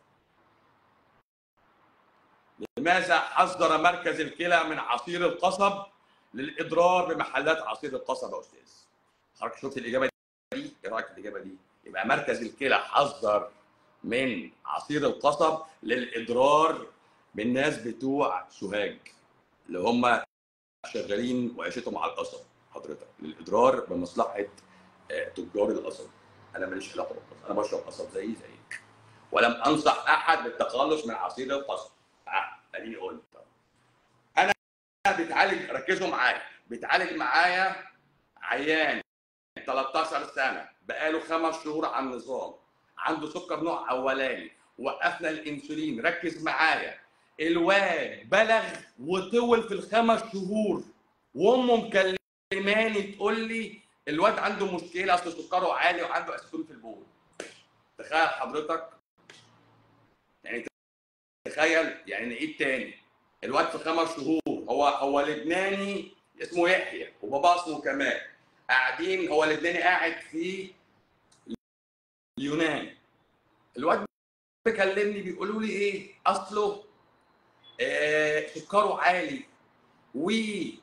لماذا حذر مركز الكلى من عصير القصب للاضرار بمحلات عصير القصب يا استاذ حضرتك شفت الاجابه دي ايه رايك في الاجابه دي يبقى مركز الكلى حذر من عصير القصب للاضرار بالناس بتوع سوهاج اللي هم شغالين وعيشتهم على القصب حضرتك للاضرار بمصلحه تجار القصب انا ماليش علاقه بالقصب انا بشرب قصب زي زيك ولم انصح احد بالتخلص من عصير القصب اه اديني قلت انا بتعالج ركزوا معايا بتعالج معايا عيان 13 سنه بقاله خمس شهور على النظام عنده سكر نوع اولاني وقفنا الانسولين ركز معايا الواد بلغ وطول في الخمس شهور وامه مكلماني تقول لي الواد عنده مشكله اصل سكره عالي وعنده اسيتون في البول تخيل حضرتك يعني تخيل يعني نعيد تاني الواد في خمس شهور هو هو لبناني اسمه يحيى وباباه اسمه كمال قاعدين هو لبناني قاعد في اليونان الواد بيكلمني بيقولوا لي ايه اصله آه سكره عالي و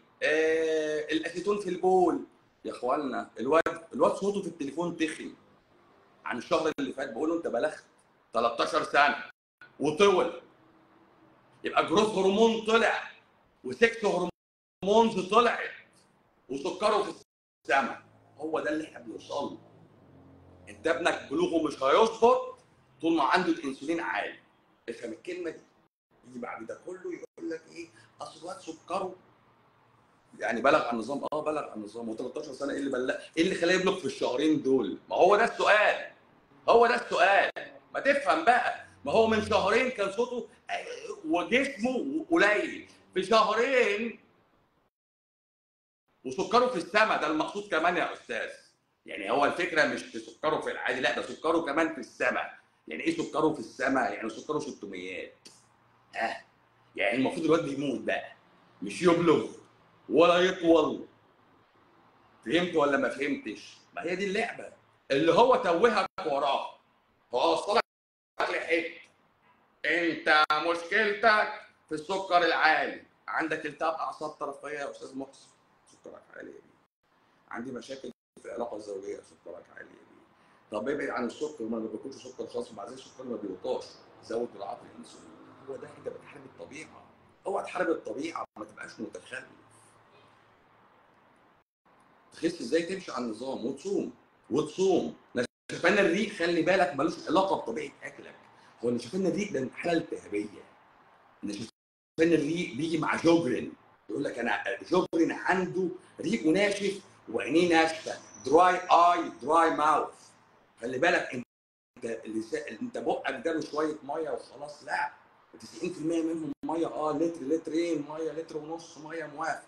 آه الاسيتون في البول يا اخوانا الواد الواد صوته في التليفون تخن عن الشهر اللي فات بقول له انت بلغت 13 سنه وطول يبقى جروث هرمون طلع وسكس هرمونز طلعت وسكره في السماء هو ده اللي احنا بنوصل له انت ابنك بلوغه مش هيظبط طول ما عنده الانسولين عالي افهم الكلمه دي يجي بعد ده كله يقول لك ايه اصل الواد سكره يعني بلغ عن النظام اه بلغ عن النظام هو 13 سنه ايه اللي بلغ ايه اللي خلاه يبلغ في الشهرين دول ما هو ده السؤال هو ده السؤال ما تفهم بقى ما هو من شهرين كان صوته وجسمه قليل في شهرين وسكره في السماء ده المقصود كمان يا استاذ يعني هو الفكره مش في سكره في العادي لا ده سكره كمان في السماء يعني ايه سكره في السماء يعني سكره 600 ها يعني المفروض الواد يموت بقى مش يبلغ ولا يطول فهمت ولا ما فهمتش ما هي دي اللعبه اللي هو توهك وراه هو وصلك لحته انت مشكلتك في السكر العالي عندك التهاب اعصاب طرفيه يا استاذ محسن سكرك عالي يا بيه عندي مشاكل في العلاقه الزوجيه سكرك عالي يا بيه طب ابعد عن السكر ما باكلش سكر خالص وبعدين السكر ما بيوطاش زود جرعات الانسولين هو ده انت بتحارب الطبيعه اوعى تحارب الطبيعه ما تبقاش متخلف تخس ازاي تمشي على النظام وتصوم وتصوم نشفان الريق خلي بالك ملوش علاقه بطبيعه اكلك هو نشفان الريق ده حاله التهابيه نشفان الريق بيجي مع جوجرين يقول لك انا جوجرين عنده ريقه ناشف وعينيه ناشفه دراي اي دراي ماوث خلي بالك انت اللسا... انت بقك ده شويه ميه وخلاص لا 90% منهم ميه اه لتر لترين ميه لتر ونص ميه موافق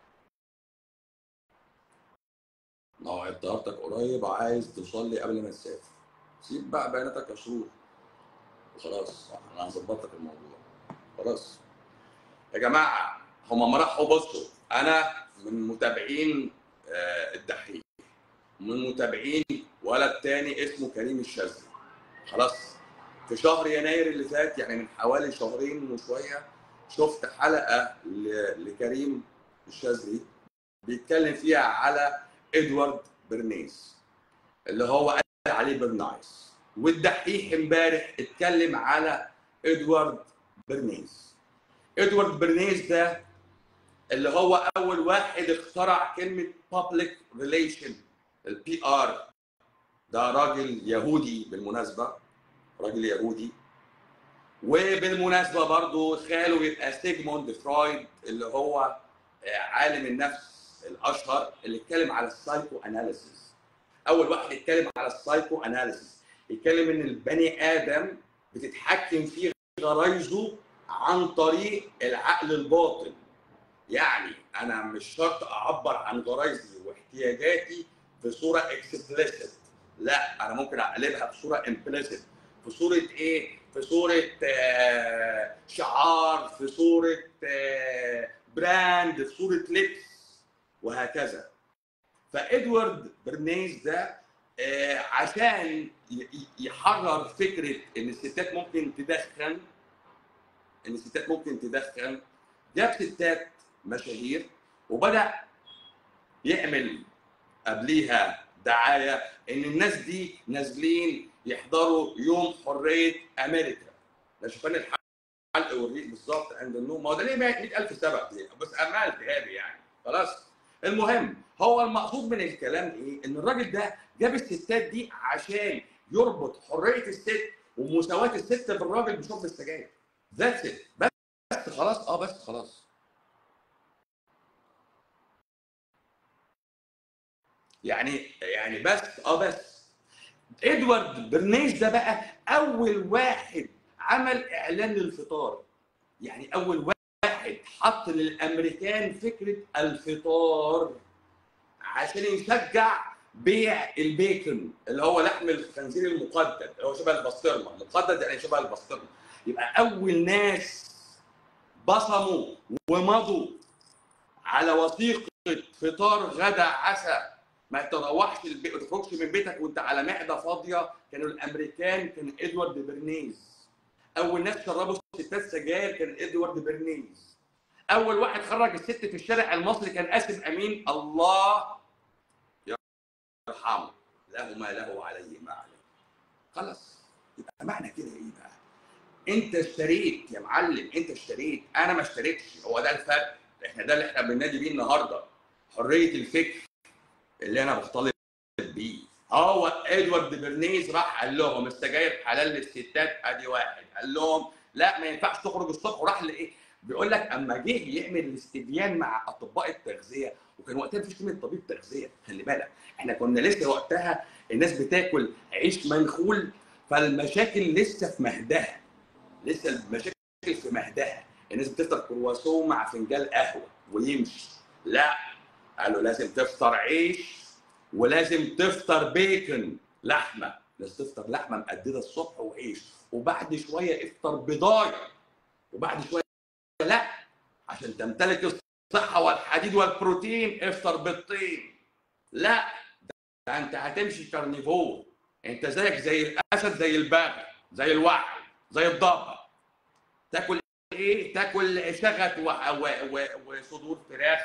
موعد طيارتك قريب عايز توصل لي قبل ما تسافر سيب بقى بياناتك يا شرور وخلاص انا هظبط لك الموضوع خلاص يا جماعه هم راحوا بصوا انا من متابعين آه، الدحيح من متابعين ولد تاني اسمه كريم الشاذلي خلاص في شهر يناير اللي فات يعني من حوالي شهرين وشويه شفت حلقه ل- لكريم الشاذلي بيتكلم فيها على ادوارد برنيس اللي هو قال عليه برنايس والدحيح امبارح اتكلم على ادوارد برنيس ادوارد برنيس ده اللي هو اول واحد اخترع كلمه public relation البي ار ده راجل يهودي بالمناسبه راجل يهودي وبالمناسبه برضو خاله يبقى سيجموند فرويد اللي هو آه، عالم النفس الاشهر اللي اتكلم على السايكو اناليسيس اول واحد يتكلم على السايكو اناليسيس يتكلم ان البني ادم بتتحكم في غرايزه عن طريق العقل الباطن يعني انا مش شرط اعبر عن غرايزي واحتياجاتي في صوره اكسبليسيت لا انا ممكن اقلبها في صوره امبليسيت في صوره ايه في صوره آه، شعار في صوره آه، براند في صوره لبس وهكذا فادوارد برنيز ده آه، عشان ي- ي- يحرر فكره ان الستات ممكن تدخن ان الستات ممكن تدخن جاب ستات مشاهير وبدا يعمل قبليها دعايه ان الناس دي نازلين يحضروا يوم حريه امريكا ده شوفان الحلق والريق بالظبط عند النوم ما هو ده ليه 100000 سبب دي بس امال التهابي يعني خلاص المهم هو المقصود من الكلام ايه؟ ان الراجل ده جاب الستات دي عشان يربط حريه الست ومساواه الست بالراجل بشرب السجاير. ذاتس ات بس بس خلاص اه بس خلاص. يعني يعني بس اه بس ادوارد برنيش ده بقى اول واحد عمل اعلان للفطار يعني اول واحد حط للامريكان فكره الفطار عشان يشجع بيع البيكن اللي هو لحم الخنزير المقدد اللي هو شبه البسطرمه المقدد يعني شبه البسطرمه يبقى اول ناس بصموا ومضوا على وثيقه فطار غدا عشاء ما تروحش البيت ما تخرجش من بيتك وانت على معده فاضيه كانوا الامريكان كان ادوارد برنيز اول ناس شربوا ستات سجاير كان ادوارد برنيز اول واحد خرج الست في الشارع المصري كان قاسم امين الله يرحمه له ما له عليه ما عليه خلاص يبقى معنى كده ايه بقى انت اشتريت يا معلم انت اشتريت انا ما اشتريتش هو ده الفرق احنا ده اللي احنا بننادي بيه النهارده حريه الفكر اللي انا بختلط بيه هو ادوارد برنيز راح قال لهم السجاير حلال للستات ادي واحد قال لهم لا ما ينفعش تخرج الصبح وراح لايه بيقول لك اما جه يعمل الاستبيان مع اطباء التغذيه وكان وقتها مفيش كلمه طبيب تغذيه خلي بالك احنا كنا لسه وقتها الناس بتاكل عيش منخول فالمشاكل لسه في مهدها لسه المشاكل في مهدها الناس بتفطر كرواسون مع فنجان قهوه ويمشي لا قال له لازم تفطر عيش ولازم تفطر بيكن لحمه لازم تفطر لحمه مقدده الصبح وعيش وبعد شويه افطر بضايه وبعد شويه لا عشان تمتلك الصحه والحديد والبروتين افطر بالطين لا ده انت هتمشي كارنيفور انت زيك زي الاسد زي البغل زي الوحل زي الضبع تاكل ايه تاكل شغت و... و... و... وصدور فراخ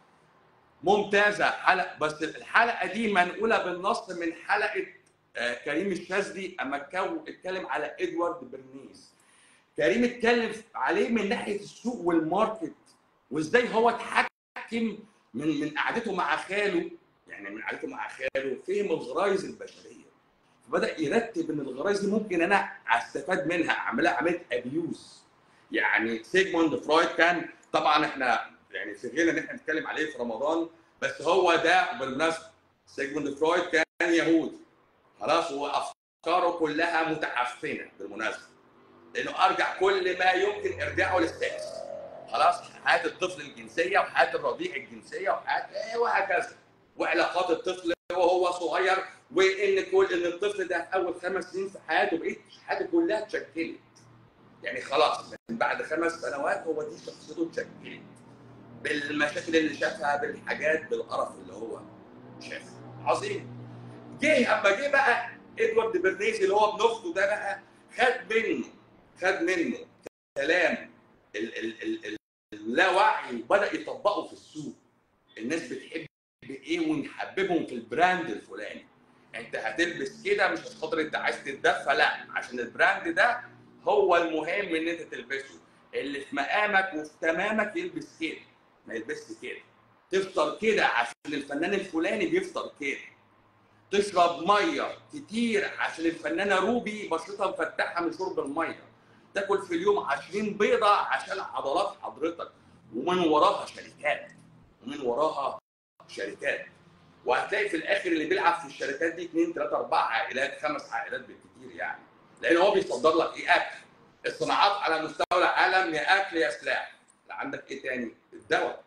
ممتازه حلقه بس الحلقه دي منقوله بالنص من حلقه آه، كريم الشاذلي اما كو- اتكلم على ادوارد برنيس كريم اتكلم عليه من ناحيه السوق والماركت وازاي هو اتحكم من من قعدته مع خاله يعني من قعدته مع خاله فهم الغرايز البشريه فبدا يرتب ان الغرايز دي ممكن انا استفاد منها اعملها عمليه ابيوز يعني سيجموند فرويد كان طبعا احنا يعني في غنى ان احنا نتكلم عليه في رمضان بس هو ده بالمناسبه سيجموند فرويد كان يهودي خلاص وافكاره كلها متعفنه بالمناسبه لانه ارجع كل ما يمكن ارجاعه للسكس خلاص حياه الطفل الجنسيه وحياه الرضيع الجنسيه وحياه وهكذا وعلاقات الطفل وهو صغير وان كل ان الطفل ده اول خمس سنين في حياته بقيت حياته كلها اتشكلت يعني خلاص من بعد خمس سنوات هو دي شخصيته اتشكلت بالمشاكل اللي شافها بالحاجات بالقرف اللي هو شافه عظيم جه اما جه بقى ادوارد برنيز اللي هو ابن اخته ده بقى خد منه خد منه كلام ال- ال- ال- ال- اللاوعي وبدا يطبقه في السوق الناس بتحب ايه ونحببهم في البراند الفلاني انت هتلبس كده مش عشان خاطر انت عايز تتدفى لا عشان البراند ده هو المهم ان انت تلبسه اللي في مقامك وفي تمامك يلبس كده ما يلبسش كده تفطر كده عشان الفنان الفلاني بيفطر كده تشرب ميه كتير عشان الفنانه روبي بشرتها مفتحه من شرب الميه تاكل في اليوم 20 بيضه عشان عضلات حضرتك ومن وراها شركات ومن وراها شركات وهتلاقي في الاخر اللي بيلعب في الشركات دي اثنين ثلاثه اربع عائلات خمس عائلات بالكثير يعني لان هو بيصدر لك ايه اكل الصناعات على مستوى العالم يا اكل يا سلاح لا عندك ايه تاني الدواء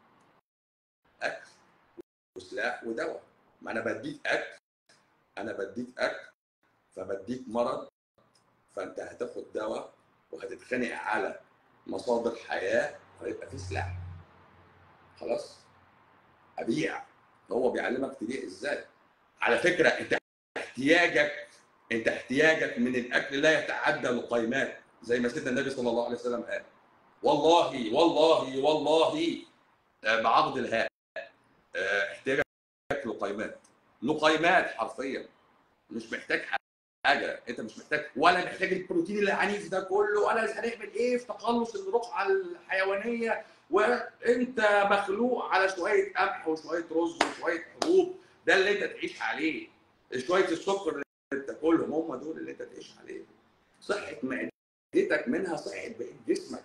اكل وسلاح ودواء ما انا بديك اكل انا بديك اكل فبديك مرض فانت هتاخد دواء وهتتخانق على مصادر حياه فيبقى في سلاح خلاص ابيع هو بيعلمك تبيع ازاي على فكره انت احتياجك انت احتياجك من الاكل لا يتعدى لقيمات زي ما سيدنا النبي صلى الله عليه وسلم قال والله والله والله آه، بعقد الهاء آه، احتياجك لقيمات لقيمات حرفيا مش محتاج حاجه انت مش محتاج ولا محتاج البروتين العنيف ده كله ولا هنعمل ايه في تقلص الرقعه الحيوانيه وانت مخلوق على شويه قمح وشويه رز وشويه حبوب ده اللي انت تعيش عليه شويه السكر اللي انت تاكلهم هم دول اللي انت تعيش عليهم صحه معدتك منها صحه بقيه جسمك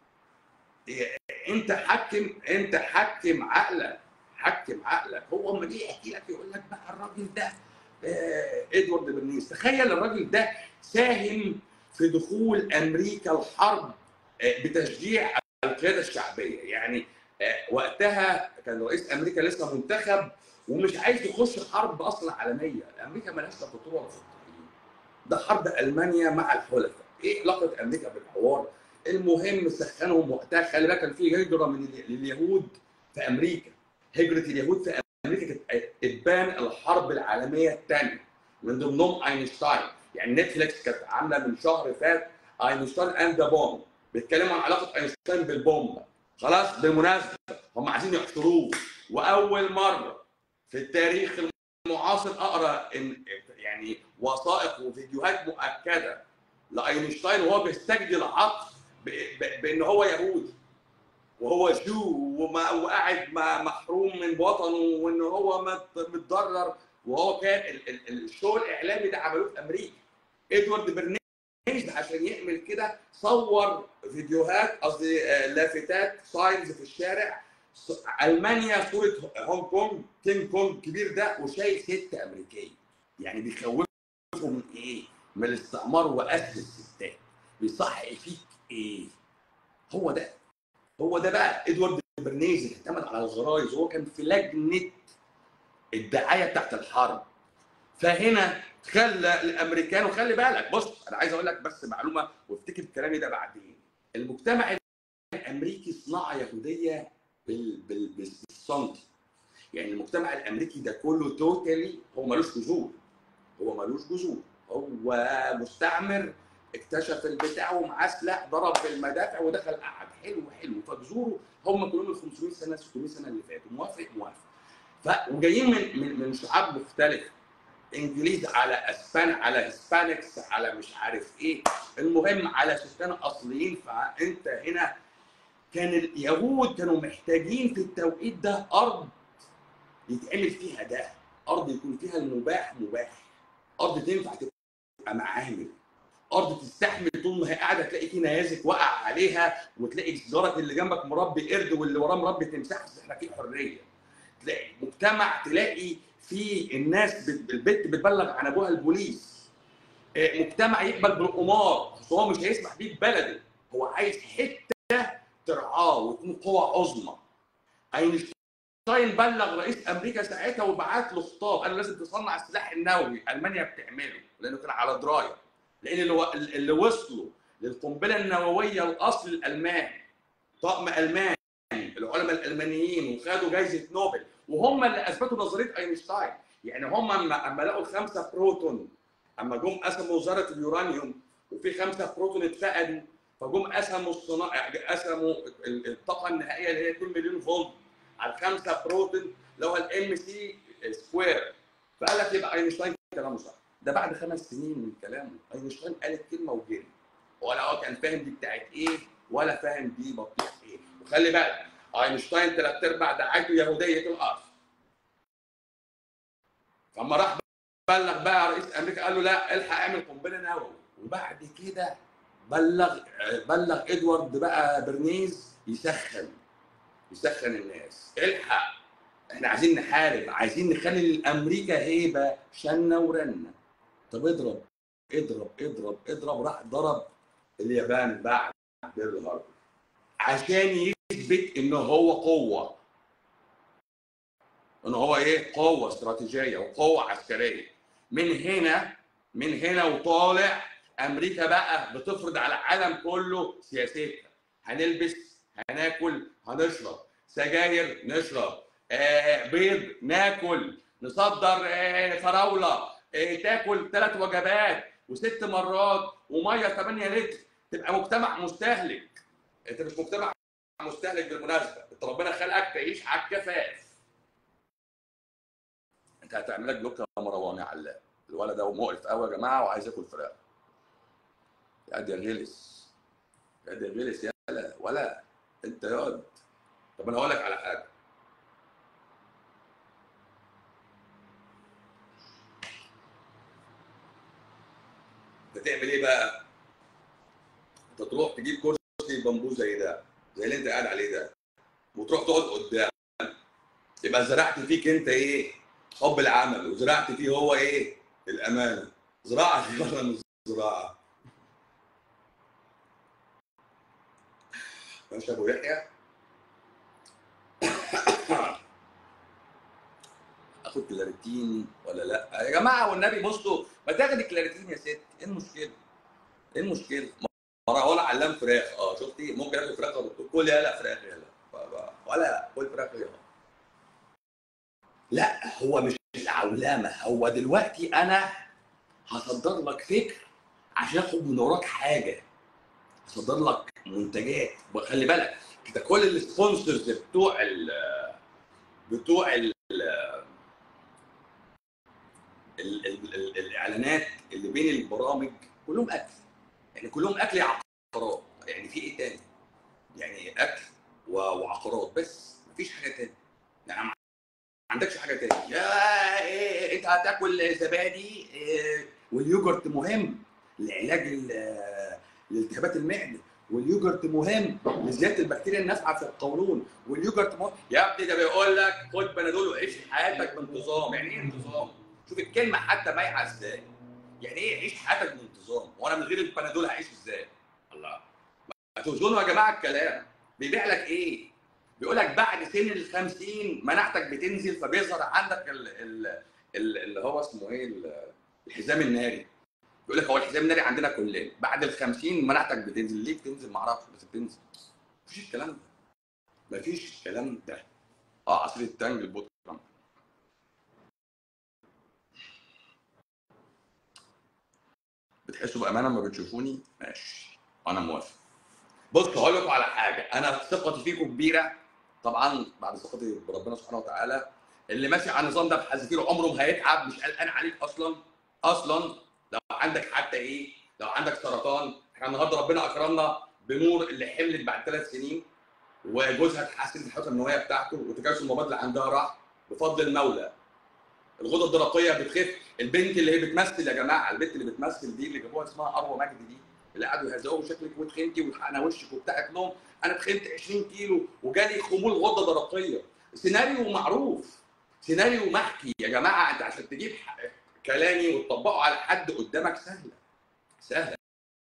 إيه، انت حكم انت حكم عقلك حكم عقلك هو اما جه يحكي لك يقول لك بقى الراجل ده آه، ادوارد برنيس تخيل الراجل ده ساهم في دخول امريكا الحرب آه، بتشجيع القياده الشعبيه يعني آه، وقتها كان رئيس امريكا لسه منتخب ومش عايز يخش حرب اصلا عالميه امريكا مالهاش لا خطوره ولا في الطريق ده حرب المانيا مع الحلفاء ايه علاقه امريكا بالحوار المهم سخنهم وقتها خلي بالك كان في هجره من ال- اليهود في امريكا هجره اليهود في امريكا كانت اتبان الحرب العالميه الثانيه من ضمنهم اينشتاين يعني نتفليكس كانت عامله من شهر فات اينشتاين اند ذا بومب بيتكلموا عن علاقه اينشتاين بالبومب خلاص بالمناسبه هم عايزين يحشروه واول مره في التاريخ المعاصر اقرا إن يعني وثائق وفيديوهات مؤكده لاينشتاين وهو بيستجدي العطف ب- ب- بان هو يهودي وهو جو وما وقاعد ما- محروم من وطنه وان هو مت- متضرر وهو كان ال- ال- الشو الاعلامي ده عملوه في امريكا ادوارد برنيز عشان يعمل كده صور فيديوهات قصدي آه، لافتات ساينز في الشارع ص- المانيا صوره هونج كونج كينج كونج كبير ده وشايل ست امريكيه يعني بيخوفهم من ايه؟ من الاستعمار واسر الستات بيصحي فيك ايه؟ هو ده هو ده بقى ادوارد برنيز اللي اعتمد على الغرايز هو كان في لجنه الدعايه بتاعت الحرب فهنا خلى الامريكان وخلي بالك بص انا عايز اقول لك بس معلومه وافتكر كلامي ده بعدين المجتمع الامريكي صناعه يهوديه بال... بال... بالسنتي يعني المجتمع الامريكي ده كله توتالي هو ملوش جذور هو ملوش جذور هو مستعمر اكتشف البتاع ومعاه سلاح ضرب بالمدافع ودخل قعد حلو حلو فجذوره هم كلهم ال 500 سنه 600 سنه اللي فاتوا موافق موافق ف وجايين من من من شعاب مختلفه انجليز على اسبان على هسبانكس على مش عارف ايه المهم على سكان اصليين فانت هنا كان اليهود كانوا محتاجين في التوقيت ده ارض يتعمل فيها ده ارض يكون فيها المباح مباح ارض تنفع تبقى معامل ارض تستحمل طول ما هي قاعده تلاقي في نيازك وقع عليها وتلاقي جارك اللي جنبك مربي قرد واللي وراه مربي تمساح بس احنا في حريه تلاقي مجتمع تلاقي فيه الناس بت- البت بتبلغ عن ابوها البوليس آه، مجتمع يقبل بالقمار بس هو مش هيسمح بيه في بلده هو عايز حته ترعاه وتكون قوه عظمى اينشتاين بلغ رئيس امريكا ساعتها وبعت له خطاب قال له لازم تصنع السلاح النووي المانيا بتعمله لانه كان على درايه لان اللي, و- اللي وصلوا للقنبله النوويه الاصل الالمان طقم الماني العلماء الالمانيين وخدوا جائزه نوبل وهم اللي اثبتوا نظريه اينشتاين يعني هم اما اما لقوا الخمسه بروتون اما جم قسموا ذره اليورانيوم وفي خمسه بروتون اتفقدوا فجم قسموا الصناعه قسموا ال- الطاقه النهائيه اللي هي 2 مليون فولت على الخمسه بروتون اللي هو الام سي سكوير فقال لك يبقى اينشتاين كلامه صح ده بعد خمس سنين من كلامه اينشتاين قال الكلمه وجري ولا هو كان فاهم دي بتاعت ايه ولا فاهم دي بطيخ ايه وخلي بالك اينشتاين ثلاث ارباع دعايته يهوديه الارض فلما راح بلغ بقى رئيس امريكا قال له لا الحق اعمل قنبله نووي وبعد كده بلغ بلغ ادوارد بقى برنيز يسخن يسخن الناس الحق احنا عايزين نحارب عايزين نخلي لامريكا هيبه شنه ورنه طب اضرب اضرب اضرب اضرب راح ضرب اليابان بعد بيرل هاربر عشان يثبت ان هو قوه ان هو ايه قوه استراتيجيه وقوه عسكريه من هنا من هنا وطالع امريكا بقى بتفرض على العالم كله سياستها هنلبس هناكل هنشرب سجاير نشرب آه بيض ناكل نصدر آه فراوله آه تاكل ثلاث وجبات وست مرات وميه 8 لتر تبقى مجتمع مستهلك انت مش مجتمع مستهلك بالمناسبه انت ربنا خلقك تعيش على الكفاف انت هتعمل لك بلوك يا مروان يا علاء الولد ده مقرف قوي يا جماعه وعايز ياكل فراخ يا دي يا غلس يا دي يا غلس يالا ولا انت ياض طب انا هقول لك على حاجه انت تعمل ايه بقى؟ انت تروح تجيب كرسي بامبو زي ده زي اللي انت قاعد عليه ده وتروح تقعد قدام يبقى زرعت فيك انت ايه؟ حب العمل وزرعت فيه هو ايه؟ الامانه زراعه دي ولا مش زراعه؟ ماشي يا ابو يحيى اخد كلاريتين ولا لا؟ يا جماعه والنبي بصوا ما تاخدي كلاريتين يا ست ايه المشكله؟ ايه المشكله؟ مروان علام فراخ اه شفتي ممكن اكل فراخ يا دكتور كل يلا فراخ يلا ف- ف- ولا كل فراخ يلا لا هو مش العولمه هو دلوقتي انا هصدر لك فكر عشان اخد من وراك حاجه هصدر لك منتجات وخلي بالك انت كل السبونسرز بتوع ال بتوع ال ال- ال- ال- الاعلانات اللي بين البرامج كلهم اكل يعني كلهم اكل يا عقارات يعني في ايه تاني؟ يعني اكل و- وعقارات بس مفيش حاجه تاني يعني ما عندكش حاجه تاني يا إيه انت هتاكل زبادي إيه واليوجرت مهم لعلاج ال- الالتهابات المعده واليوجرت مهم لزياده البكتيريا النافعه في القولون واليوجرت مهم يا ابني ده بيقول لك خد بنادول وعيش حياتك بانتظام يعني ايه انتظام؟ شوف الكلمه حتى بايعه ازاي يعني ايه عيش حياتك بانتظام وانا من غير البنادول هعيش ازاي؟ الله هتوزنوا يا جماعه الكلام بيبيع لك ايه؟ بيقول لك بعد سن ال 50 مناعتك بتنزل فبيظهر عندك ال ال ال اللي هو اسمه ايه ال- الحزام الناري بيقول لك هو الحزام الناري عندنا كلنا بعد ال 50 مناعتك بتنزل ليه بتنزل ما اعرفش بس بتنزل مفيش الكلام ده مفيش الكلام ده اه عصير التانج البودكا بتحسوا بامانه لما بتشوفوني ماشي انا موافق بص هقول لكم على حاجه انا ثقتي فيكم كبيره طبعا بعد ثقتي بربنا سبحانه وتعالى اللي ماشي على النظام ده بحذافيره عمره ما هيتعب مش قلقان عليك اصلا اصلا لو عندك حتى ايه لو عندك سرطان احنا النهارده ربنا اكرمنا بنور اللي حملت بعد ثلاث سنين وجوزها اتحسن الحالة المنويه بتاعته وتكاسل المبادله عندها راح بفضل المولى الغدة الدرقية بتخف البنت اللي هي بتمثل يا جماعة البنت اللي بتمثل دي اللي جابوها اسمها أروى مجدي دي اللي قعدوا يهزقوا شكلك وتخنتي والحقنا وشك وبتاع قالت لهم أنا تخنت 20 كيلو وجالي خمول غدة درقية سيناريو معروف سيناريو محكي يا جماعة أنت عشان تجيب ح- كلامي وتطبقه على حد قدامك سهلة سهلة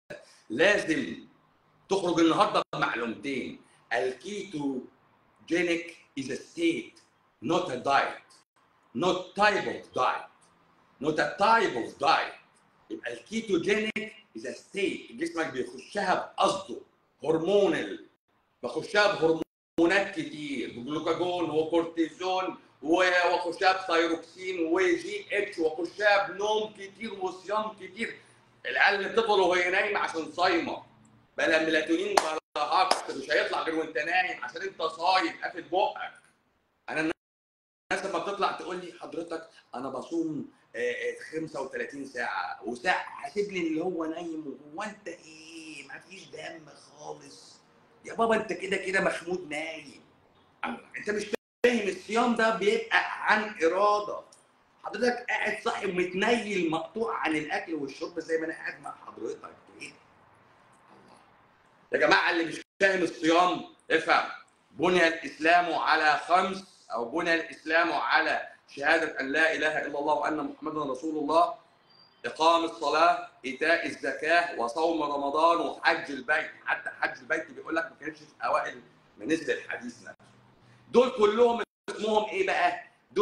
لازم تخرج النهارده بمعلومتين الكيتو جينيك is a state not a diet not type of diet not a type of diet يبقى الكيتوجينيك is a state جسمك بيخشها بقصده هرمونال بخشها بهرمونات كتير بجلوكاجون وكورتيزون و- واخشها بثايروكسين وجي اتش واخشها بنوم كتير وصيام كتير العيال اللي بتطول وهي نايمه عشان صايمه بلا ميلاتونين بلا هاكس مش هيطلع غير وانت نايم عشان انت صايم قافل بقك انا الناس لما بتطلع تقول لي حضرتك انا بصوم آه، آه، 35 ساعه وساعه حاسب لي اللي هو نايم وهو انت ايه ما فيش دم خالص يا بابا انت كده كده محمود نايم الله، انت مش فاهم الصيام ده بيبقى عن اراده حضرتك قاعد صاحي متنيل مقطوع عن الاكل والشرب زي ما انا قاعد مع حضرتك ايه الله. يا جماعه اللي مش فاهم الصيام افهم بني الاسلام على خمس او بني الاسلام على شهاده ان لا اله الا الله وان محمدا رسول الله اقام الصلاه ايتاء الزكاه وصوم رمضان وحج البيت حتى حج البيت بيقول لك ما كانش في اوائل ما نزل الحديث نفسه دول كلهم اسمهم ايه بقى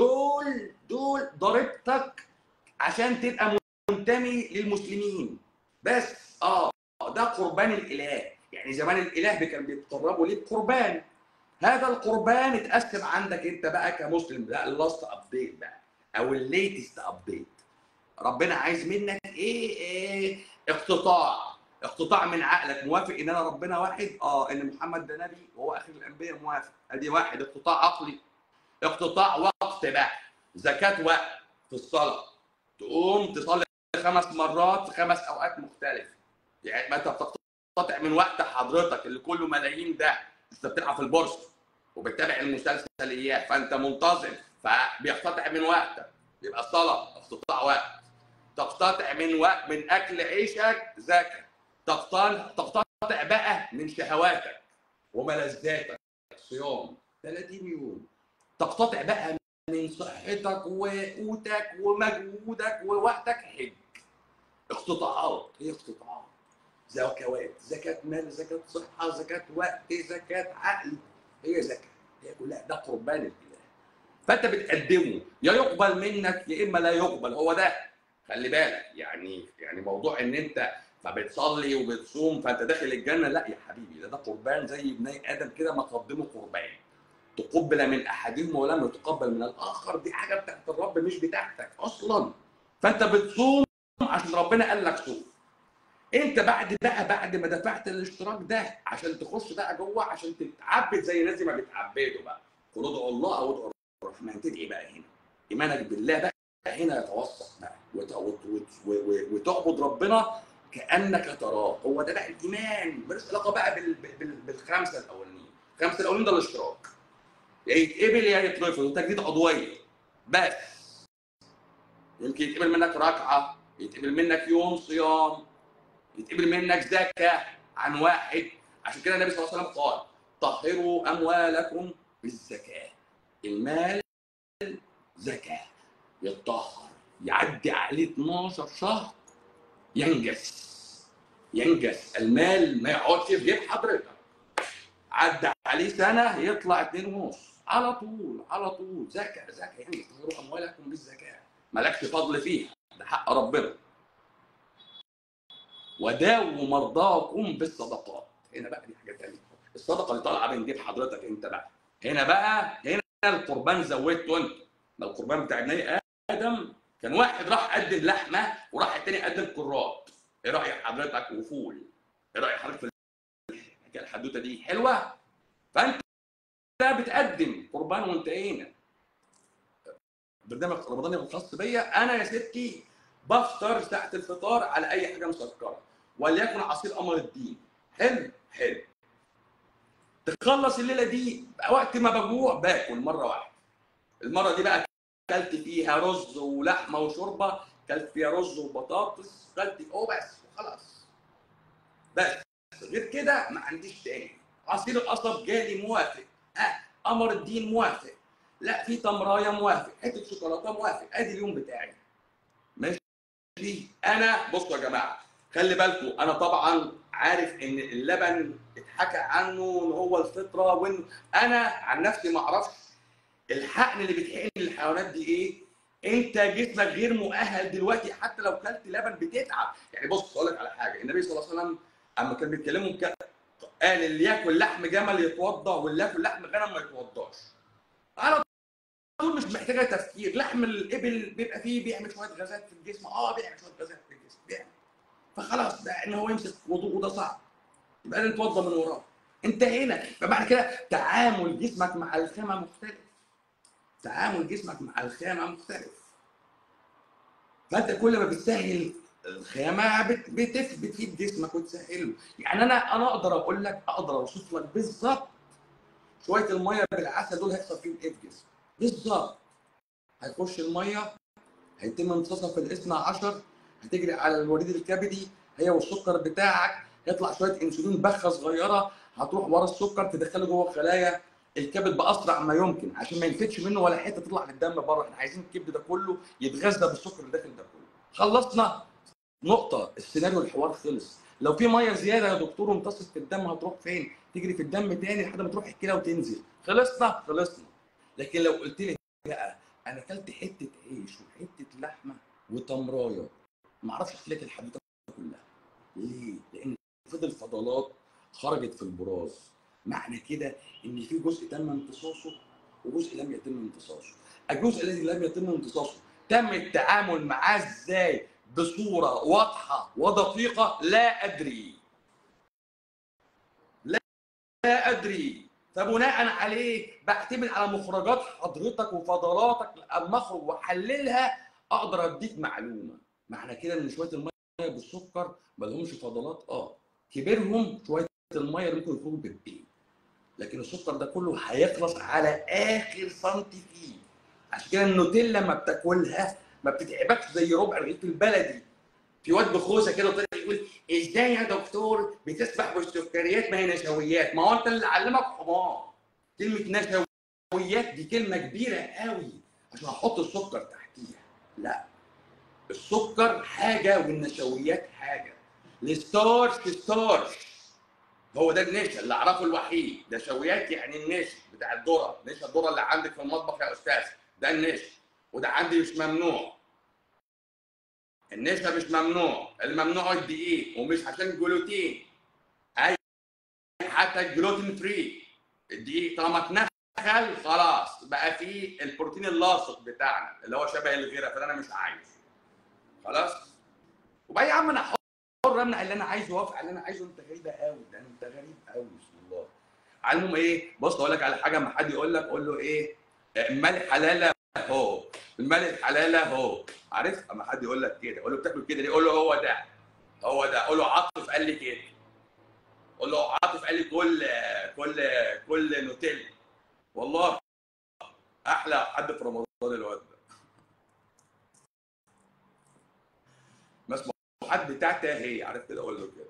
دول دول ضريبتك عشان تبقى منتمي للمسلمين بس اه ده قربان الاله يعني زمان الاله كان بيتقربوا ليه بقربان هذا القربان اتقسم عندك انت بقى كمسلم لا اللاست ابديت بقى او الليتست ابديت ربنا عايز منك ايه, إيه اقتطاع اقتطاع من عقلك موافق ان انا ربنا واحد اه ان محمد ده نبي وهو اخر الانبياء موافق ادي واحد اقتطاع عقلي اقتطاع وقت بقى زكاه وقت في الصلاه تقوم تصلي خمس مرات في خمس اوقات مختلفه يعني ما انت بتقتطع من وقت حضرتك اللي كله ملايين ده انت بتلعب في البورصه وبتتابع المسلسليات فانت منتظم فبيقتطع من وقتك يبقى الصلاه اقتطاع وقت تقتطع من وقت من اكل عيشك زكاه تقتطع تقتطع بقى من شهواتك وملذاتك صيام 30 يوم تقتطع بقى من صحتك وقوتك ومجهودك ووقتك حج اقتطاعات هي اقتطاعات زكوات زكاة مال زكاة صحة زكاة وقت زكاة عقل هي زكاة هي كلها ده قربان الإله فأنت بتقدمه يا يقبل منك يا إما لا يقبل هو ده خلي بالك يعني يعني موضوع إن أنت فبتصلي وبتصوم فأنت داخل الجنة لا يا حبيبي ده ده قربان زي ابني آدم كده ما قدموا قربان تقبل من أحدهم ولم يتقبل من الآخر دي حاجة بتاعت الرب مش بتاعتك أصلا فأنت بتصوم عشان ربنا قال لك صوم انت بعد بقى بعد ما دفعت الاشتراك ده عشان تخش بقى جوه عشان تتعبد زي الناس ما بيتعبدوا بقى قل ادعوا الله او ادعوا الرحمن تدعي بقى هنا ايمانك بالله بقى هنا يتوسط بقى وت- وت- وت- و- و- وتعبد ربنا كانك تراه هو ده بقى الايمان ملوش علاقه بقى بال- بال- بالخمسه الاولانيين الخمسه الاولانيين ده الاشتراك يا يتقبل يا يترفض وتجديد عضويه بس يمكن يتقبل منك ركعه يتقبل منك يوم صيام يتقبل منك زكاه عن واحد عشان كده النبي صلى الله عليه وسلم قال طهروا اموالكم بالزكاه المال زكاه يتطهر يعدي عليه 12 شهر ينجس ينجز المال ما يقعدش في جيب حضرتك عدى عليه سنه يطلع اتنين ونص على طول على طول زكاه زكاه يعني تظهروا اموالكم بالزكاه مالكش فضل فيها ده حق ربنا وداووا مرضاكم بالصدقات هنا بقى دي حاجه ثانيه الصدقه اللي طالعه من جيب حضرتك انت بقى هنا بقى هنا القربان زودته انت ما القربان بتاع ابني ادم كان واحد راح قدم لحمه وراح التاني قدم كرات ايه راي حضرتك وفول ايه راي حضرتك في الحدوته دي حلوه فانت بتقدم قربان وانتهينا برنامج رمضان الخاص بيا انا يا ستي بفطر ساعه الفطار على اي حاجه مسكره وليكن عصير قمر الدين حلو حلو تخلص الليله دي وقت ما بجوع باكل مره واحده المره دي بقى اكلت فيها رز ولحمه وشوربه اكلت فيها رز وبطاطس اكلت او بس وخلاص بس غير كده ما عنديش تاني عصير القصب جالي موافق ها قمر الدين موافق لا في تمرايه موافق حته شوكولاته موافق ادي اليوم بتاعي ماشي انا بصوا يا جماعه خلي بالكم انا طبعا عارف ان اللبن اتحكى عنه ان هو الفطره وان انا عن نفسي ما اعرفش الحقن اللي بيتحقن للحيوانات دي ايه انت جسمك غير مؤهل دلوقتي حتى لو كلت لبن بتتعب يعني بص اقول لك على حاجه النبي صلى الله عليه وسلم اما كان بيتكلموا قال اللي ياكل لحم جمل يتوضا واللي ياكل لحم غنم ما يتوضاش على طول مش محتاجه تفكير لحم الابل بيبقى فيه بيعمل شويه غازات في الجسم اه بيعمل شويه غازات في الجسم بيعمل فخلاص ده ان هو يمسك وضوءه ده صعب يبقى لازم نتوضا من وراه انتهينا فبعد كده تعامل جسمك مع الخامه مختلف تعامل جسمك مع الخامه مختلف فانت كل ما بتسهل الخامه بت- بتف- بتفيد جسمك وتسهله يعني انا انا اقدر اقول لك اقدر اوصف لك بالظبط شويه الميه بالعسل دول هيحصل فيهم ايه في جسمك بالظبط هيخش الميه هيتم امتصاصها في الاثنى عشر هتجري على الوريد الكبدي هي والسكر بتاعك يطلع شويه انسولين بخه صغيره هتروح ورا السكر تدخله جوه خلايا الكبد باسرع ما يمكن عشان ما ينفتش منه ولا حته تطلع للدم بره احنا عايزين الكبد ده كله يتغذى بالسكر اللي داخل ده كله خلصنا نقطه السيناريو الحوار خلص لو في ميه زياده يا دكتور وامتصت في الدم هتروح فين تجري في الدم تاني لحد ما تروح الكلى وتنزل خلصنا خلصنا لكن لو قلت لي بقى انا اكلت حته عيش وحته لحمه وتمرايه ما اعرفش احكي لك الحدوته كلها ليه؟ لان فضل فضلات خرجت في البراز معنى كده ان في جزء تم امتصاصه وجزء لم يتم امتصاصه الجزء الذي لم يتم امتصاصه تم التعامل معاه ازاي بصوره واضحه ودقيقه لا ادري لا, لا ادري فبناء عليه بعتمد على مخرجات حضرتك وفضلاتك اما اخرج واحللها اقدر اديك معلومه معنى كده ان شويه الميه بالسكر ما لهمش فضلات اه كبرهم شويه الميه اللي ممكن يخرجوا بالبين لكن السكر ده كله هيخلص على اخر سنتي فيه عشان كده النوتيلا لما بتاكلها ما بتتعبكش زي ربع رغيف البلدي في واد بخوسه كده طلع يقول ازاي يا دكتور بتسبح بالسكريات ما هي نشويات ما هو انت اللي علمك حمار كلمه نشويات دي كلمه كبيره قوي عشان احط السكر تحتيها لا السكر حاجه والنشويات حاجه الستارش ستارش هو ده النشا اللي اعرفه الوحيد نشويات يعني النشا بتاع الذره نشا الذره اللي عندك في المطبخ يا استاذ ده النشا وده عندي مش ممنوع النشا مش ممنوع الممنوع الدقيق ومش عشان جلوتين اي حتى الجلوتين فري الدقيق طالما اتنخل خلاص بقى فيه البروتين اللاصق بتاعنا اللي هو شبه الغيره فده انا مش عايزه خلاص وبقى يا عم انا حر امنع اللي انا عايزه وافق على اللي انا عايزه انت غريبه قوي ده انت غريب قوي بسم الله على المهم ايه بص اقول لك على حاجه اما حد يقول لك قول له ايه المال حلاله اهو المال الحلال اهو عارف اما حد يقول لك كده قول له بتاكل كده ليه قول له هو ده هو ده قول له عاطف قال لي كده قول له عاطف قال لي كل كل كل نوتيلا والله احلى حد في رمضان الواد ده مسموحات بتاعتها هي عارف كده اقول له كده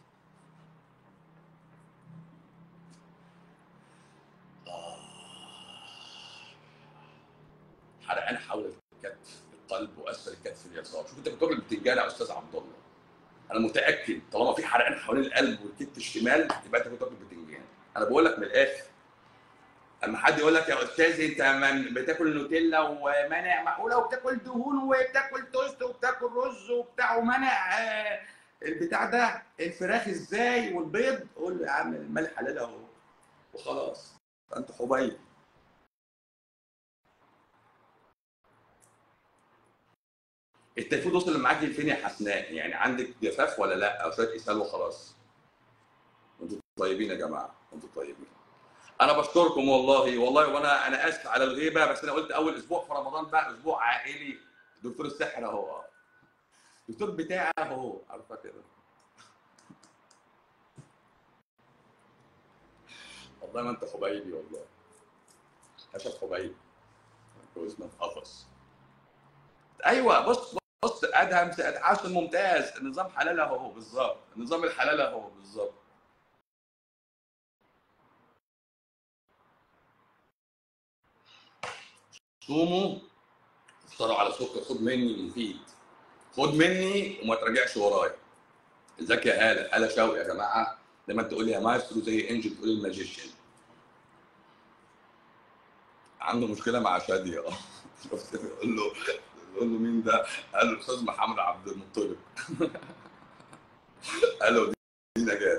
حرقان حول الكتف القلب واسفل الكتف اليسار شوف انت بتاكل البتنجان يا استاذ عبد الله انا متاكد طالما في حرقان حوالين القلب والكتف الشمال يبقى انت كنت بتاكل بتنجان انا بقول لك من الاخر اما حد يقول لك يا استاذ انت من- بتاكل نوتيلا ومانع معقوله وبتاكل دهون وبتاكل توست وبتاكل رز وبتاع ومانع آه، البتاع ده الفراخ ازاي والبيض قول له يا عم المال حلال اهو وخلاص فانت حبيب التيفود وصل معاك لفين يا حسناء؟ يعني عندك جفاف ولا لا؟ او شويه اسهال وخلاص. انتوا طيبين يا جماعه، انتوا طيبين. انا بشكركم والله والله وانا انا اسف على الغيبه بس انا قلت اول اسبوع في رمضان بقى اسبوع عائلي دكتور السحر اهو الدكتور بتاعي اهو عارفه كده والله ما انت حبايبي والله اشرف حبايبي جوزنا في قفص ايوه بص بص ادهم عاش ممتاز النظام حلال اهو بالظبط النظام الحلال اهو بالظبط صوموا افطروا على سكر خد مني مفيد خد مني وما تراجعش ورايا ازيك يا هاله هاله شوقي يا جماعه لما تقول لي يا مايسترو زي انجل تقول الماجيشن عنده مشكله مع شاديه اه شفت بيقول له بيقول له مين ده؟ قال له الاستاذ محمد عبد المطلب قال له دي نجاه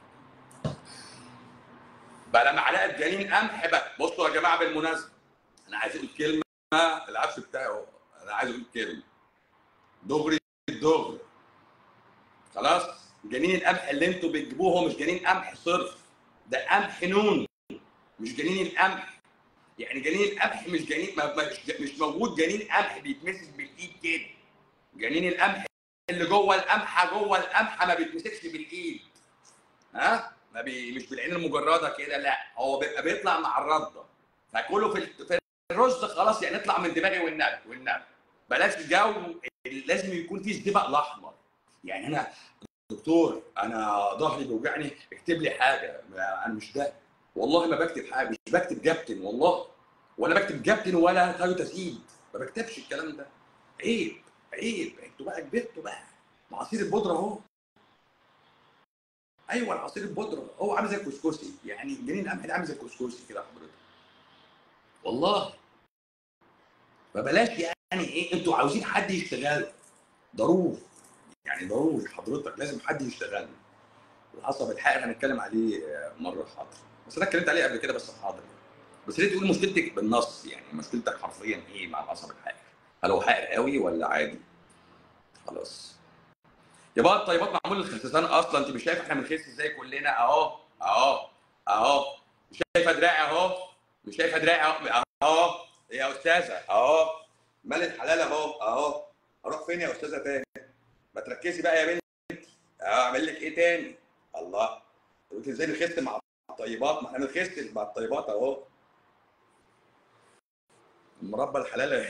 بقى لما معلقه جنين قمح بقى بصوا يا جماعه بالمناسبه انا عايز اقول كلمه العفش بتاعي اهو انا عايز اقول كلمه دغري دغري خلاص جنين القمح اللي انتوا بتجيبوه هو مش جنين قمح صرف ده قمح نون مش جنين القمح يعني جنين القمح مش جنين ما ما- مش, مش موجود جنين قمح بيتمسك بالايد كده جنين القمح اللي جوه القمحه جوه القمحه ما بيتمسكش بالايد ها ما بي مش بالعين المجرده كده لا هو بيبقى بيطلع مع الرده فكله في ال- في الرز خلاص يعني اطلع من دماغي والنبي والنبي بلاش جو لازم يكون فيه الزبق الاحمر يعني انا دكتور انا ظهري بيوجعني اكتب لي حاجه ما- انا مش ده والله ما بكتب حاجه مش بكتب جابتن والله ولا بكتب جابتن ولا خيو تسييد ما بكتبش الكلام ده عيب عيب انتوا بقى كبرتوا بقى معاصير البودره اهو ايوه العصير البودره هو عامل زي الكسكسي يعني جنين القمح ده عامل زي الكسكسي كده حضرتك والله فبلاش يعني ايه انتوا عاوزين حد يشتغل ضروري يعني ضروري حضرتك لازم حد يشتغل العصب الحائر هنتكلم عليه آه، مره حاضر بس انا اتكلمت عليه قبل كده بس حاضر بس ليه تقول مشكلتك بالنص يعني مشكلتك حرفيا ايه مع العصب الحائر هل هو حائر قوي ولا عادي خلاص يا بقى الطيبات معمول للخسسان اصلا انت مش شايف احنا بنخس ازاي كلنا اهو اهو اهو مش شايفه دراعي اهو مش شايفه دراعي اهو اهو يا استاذه اهو مال الحلال اهو اهو اروح فين يا استاذه تاني ما تركزي بقى يا بنتي اه اعمل لك ايه تاني الله طب انت ازاي نخس مع الطيبات ما احنا بنخس مع الطيبات اهو المربى الحلال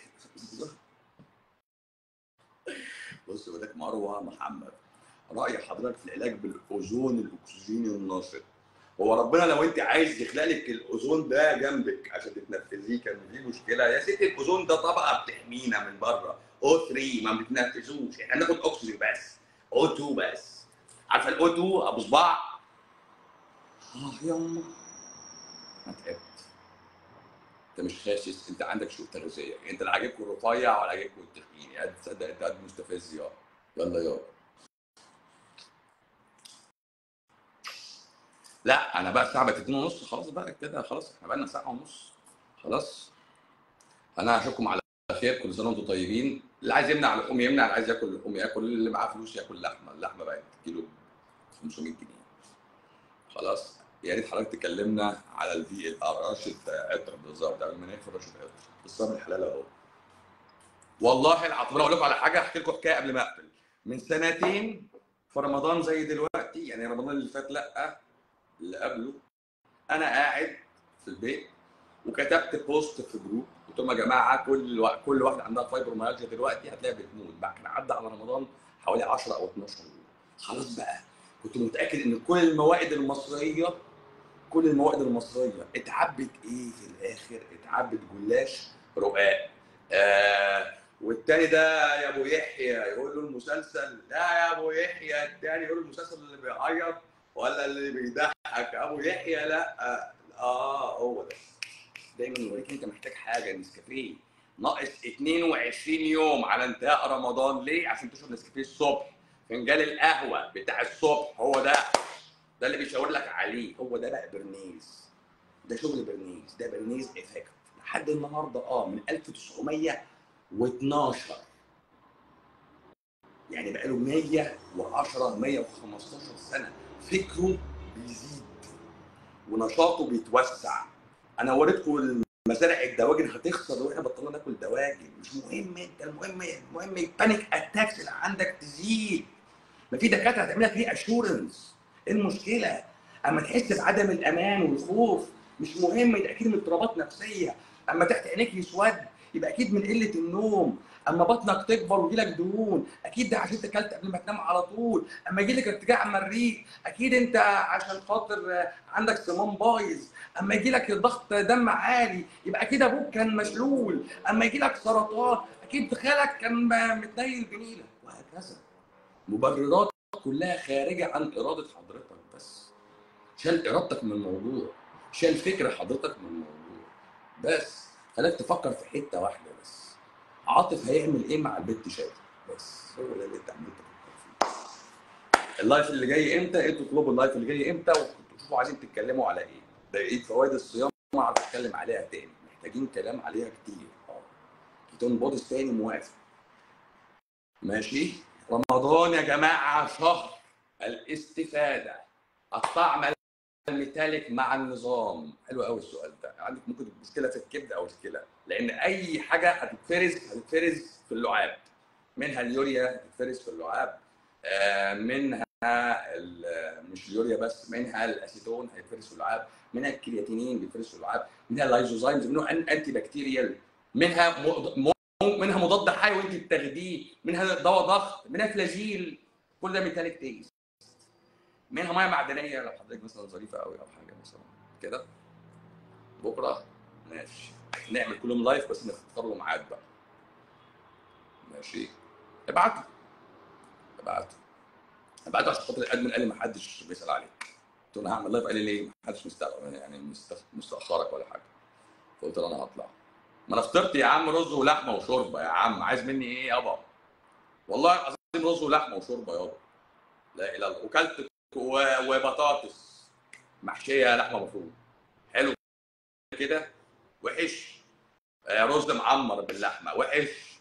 بص يقول لك مروه محمد راي حضرتك في العلاج بالاوزون الاكسجيني النشط هو ربنا لو انت عايز يخلق لك الاوزون ده جنبك عشان تتنفذيه كان في مشكله يا ستي الاوزون ده طبقه بتحمينا من بره او 3 ما بتنفذوش احنا بناخد اكسجين بس او 2 بس عارفه الاو 2 ابو صباع اه يما انا تعبت انت مش خاسس انت عندك سوء تغذيه انت لا عاجبك الرفيع ولا عاجبك التخين يا قد تصدق انت قد مستفز يا يلا يلا لا انا بقى الساعه بقت 2 ونص خلاص بقى كده خلاص احنا بقى لنا ساعه ونص خلاص انا هشوفكم على خير كل سنه وانتم طيبين اللي عايز يمنع اللحوم يمنع اللي عايز ياكل لحوم ياكل اللي معاه فلوس ياكل لحمه اللحمه بقت كيلو ب 500 جنيه خلاص يا ريت حضرتك تكلمنا على الفي ال ار رشه عطر بالظبط قبل ما نقفل رشه عطر الصبر الحلال اهو والله العظيم انا اقول لكم على حاجه احكي لكم حكايه قبل ما اقفل من سنتين في رمضان زي دلوقتي يعني رمضان اللي فات لا اللي قبله انا قاعد في البيت وكتبت بوست في جروب قلت لهم يا جماعه كل و... كل واحده عندها فايبروميالجيا دلوقتي هتلاقيها بتموت بقى كان عدى على رمضان حوالي 10 او 12 يوم خلاص بقى كنت متاكد ان كل الموائد المصريه كل الموائد المصريه اتعبت ايه في الاخر اتعبت جلاش رقاق آه والتاني ده يا ابو يحيى يقول له المسلسل لا يا ابو يحيى التاني يقول له المسلسل اللي بيعيط ولا اللي بيضحك ابو يحيى لا اه هو ده دايما يوريك انت محتاج حاجه نسكافيه ناقص 22 يوم على انتهاء رمضان ليه؟ عشان تشرب نسكافيه الصبح فنجان القهوه بتاع الصبح هو ده ده اللي بيشاور لك عليه هو ده بقى برنيز ده شغل برنيز ده برنيز افكت لحد النهارده اه من 1912 يعني بقى له 110 115 سنه فكره بيزيد ونشاطه بيتوسع انا وريتكم مزارع الدواجن هتخسر واحنا بطلنا ناكل دواجن مش مهم انت المهم المهم البانيك اتاكس اللي عندك تزيد ما في دكاتره هتعمل لك ري اشورنس ايه المشكله؟ اما تحس بعدم الامان والخوف مش مهم يبقى اكيد من اضطرابات نفسيه اما تحت عينيك يسود يبقى اكيد من قله النوم اما بطنك تكبر ويجيلك دهون اكيد ده عشان انت اكلت قبل ما تنام على طول اما يجيلك ارتجاع مريء اكيد انت عشان خاطر عندك صمام بايظ اما يجيلك ضغط دم عالي يبقى اكيد ابوك كان مشلول اما يجيلك سرطان اكيد خالك كان متنيل بنيله وهكذا مبررات كلها خارجه عن اراده حضرتك بس شال ارادتك من الموضوع شال فكر حضرتك من الموضوع بس خلاك تفكر في حته واحده بس عاطف هيعمل ايه مع البت شادي بس هو ده اللي انت عمال تفكر فيه اللايف اللي جاي امتى انتوا اطلبوا اللايف اللي جاي امتى وشوفوا عايزين تتكلموا على ايه ده ايه فوائد الصيام ما اعرف اتكلم عليها تاني محتاجين كلام عليها كتير اه كيتون بوديز تاني موافق ماشي رمضان يا جماعه شهر الاستفاده الطعم الميتاليك مع النظام حلو قوي السؤال ده عندك ممكن مشكله في الكبد او الكلى لان اي حاجه هتتفرز هتتفرز في اللعاب منها اليوريا هتتفرز في اللعاب آه منها مش اليوريا بس منها الاسيتون هيتفرز في اللعاب منها الكرياتينين بيتفرز في اللعاب منها اللايزوزايمز منها انتي بكتيريال منها منها مضاد حيوي انت بتاخديه منها دواء ضغط منها فلاجيل كل ده ميتاليك تيست منها ميه معدنيه لو حضرتك مثلا ظريفه قوي او حاجه مثلا كده بكره ماشي نعمل كلهم لايف بس نختار له ميعاد بقى ماشي ابعتوا ابعتوا ابعتوا عشان خاطر الادمن قال لي ما حدش بيسال عليك قلت له انا هعمل لايف قال لي ليه؟ ما حدش مستقبل يعني مستاخرك ولا حاجه فقلت له انا هطلع ما انا فطرت يا عم رز ولحمه وشوربه يا عم عايز مني ايه يابا والله العظيم رز ولحمه وشوربه يابا لا اله الا الله وكلت وبطاطس محشيه لحمه مفرومه حلو كده وحش رز معمر باللحمه وحش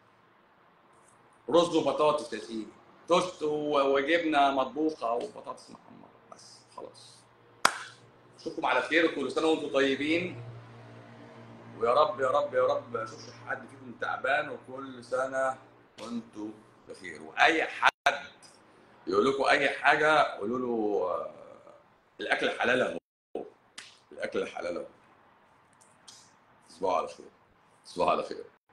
رز وبطاطس يا سيدي توست وجبنه مطبوخه وبطاطس محمره بس خلاص اشوفكم على خير وكل سنه وانتم طيبين ويا رب يا رب يا رب ما اشوفش حد فيكم تعبان وكل سنه وانتم بخير واي حد يقول لكم اي حاجه قولوا له الاكل حلال اهو الاكل حلال اهو تصبحوا على خير تصبحوا على خير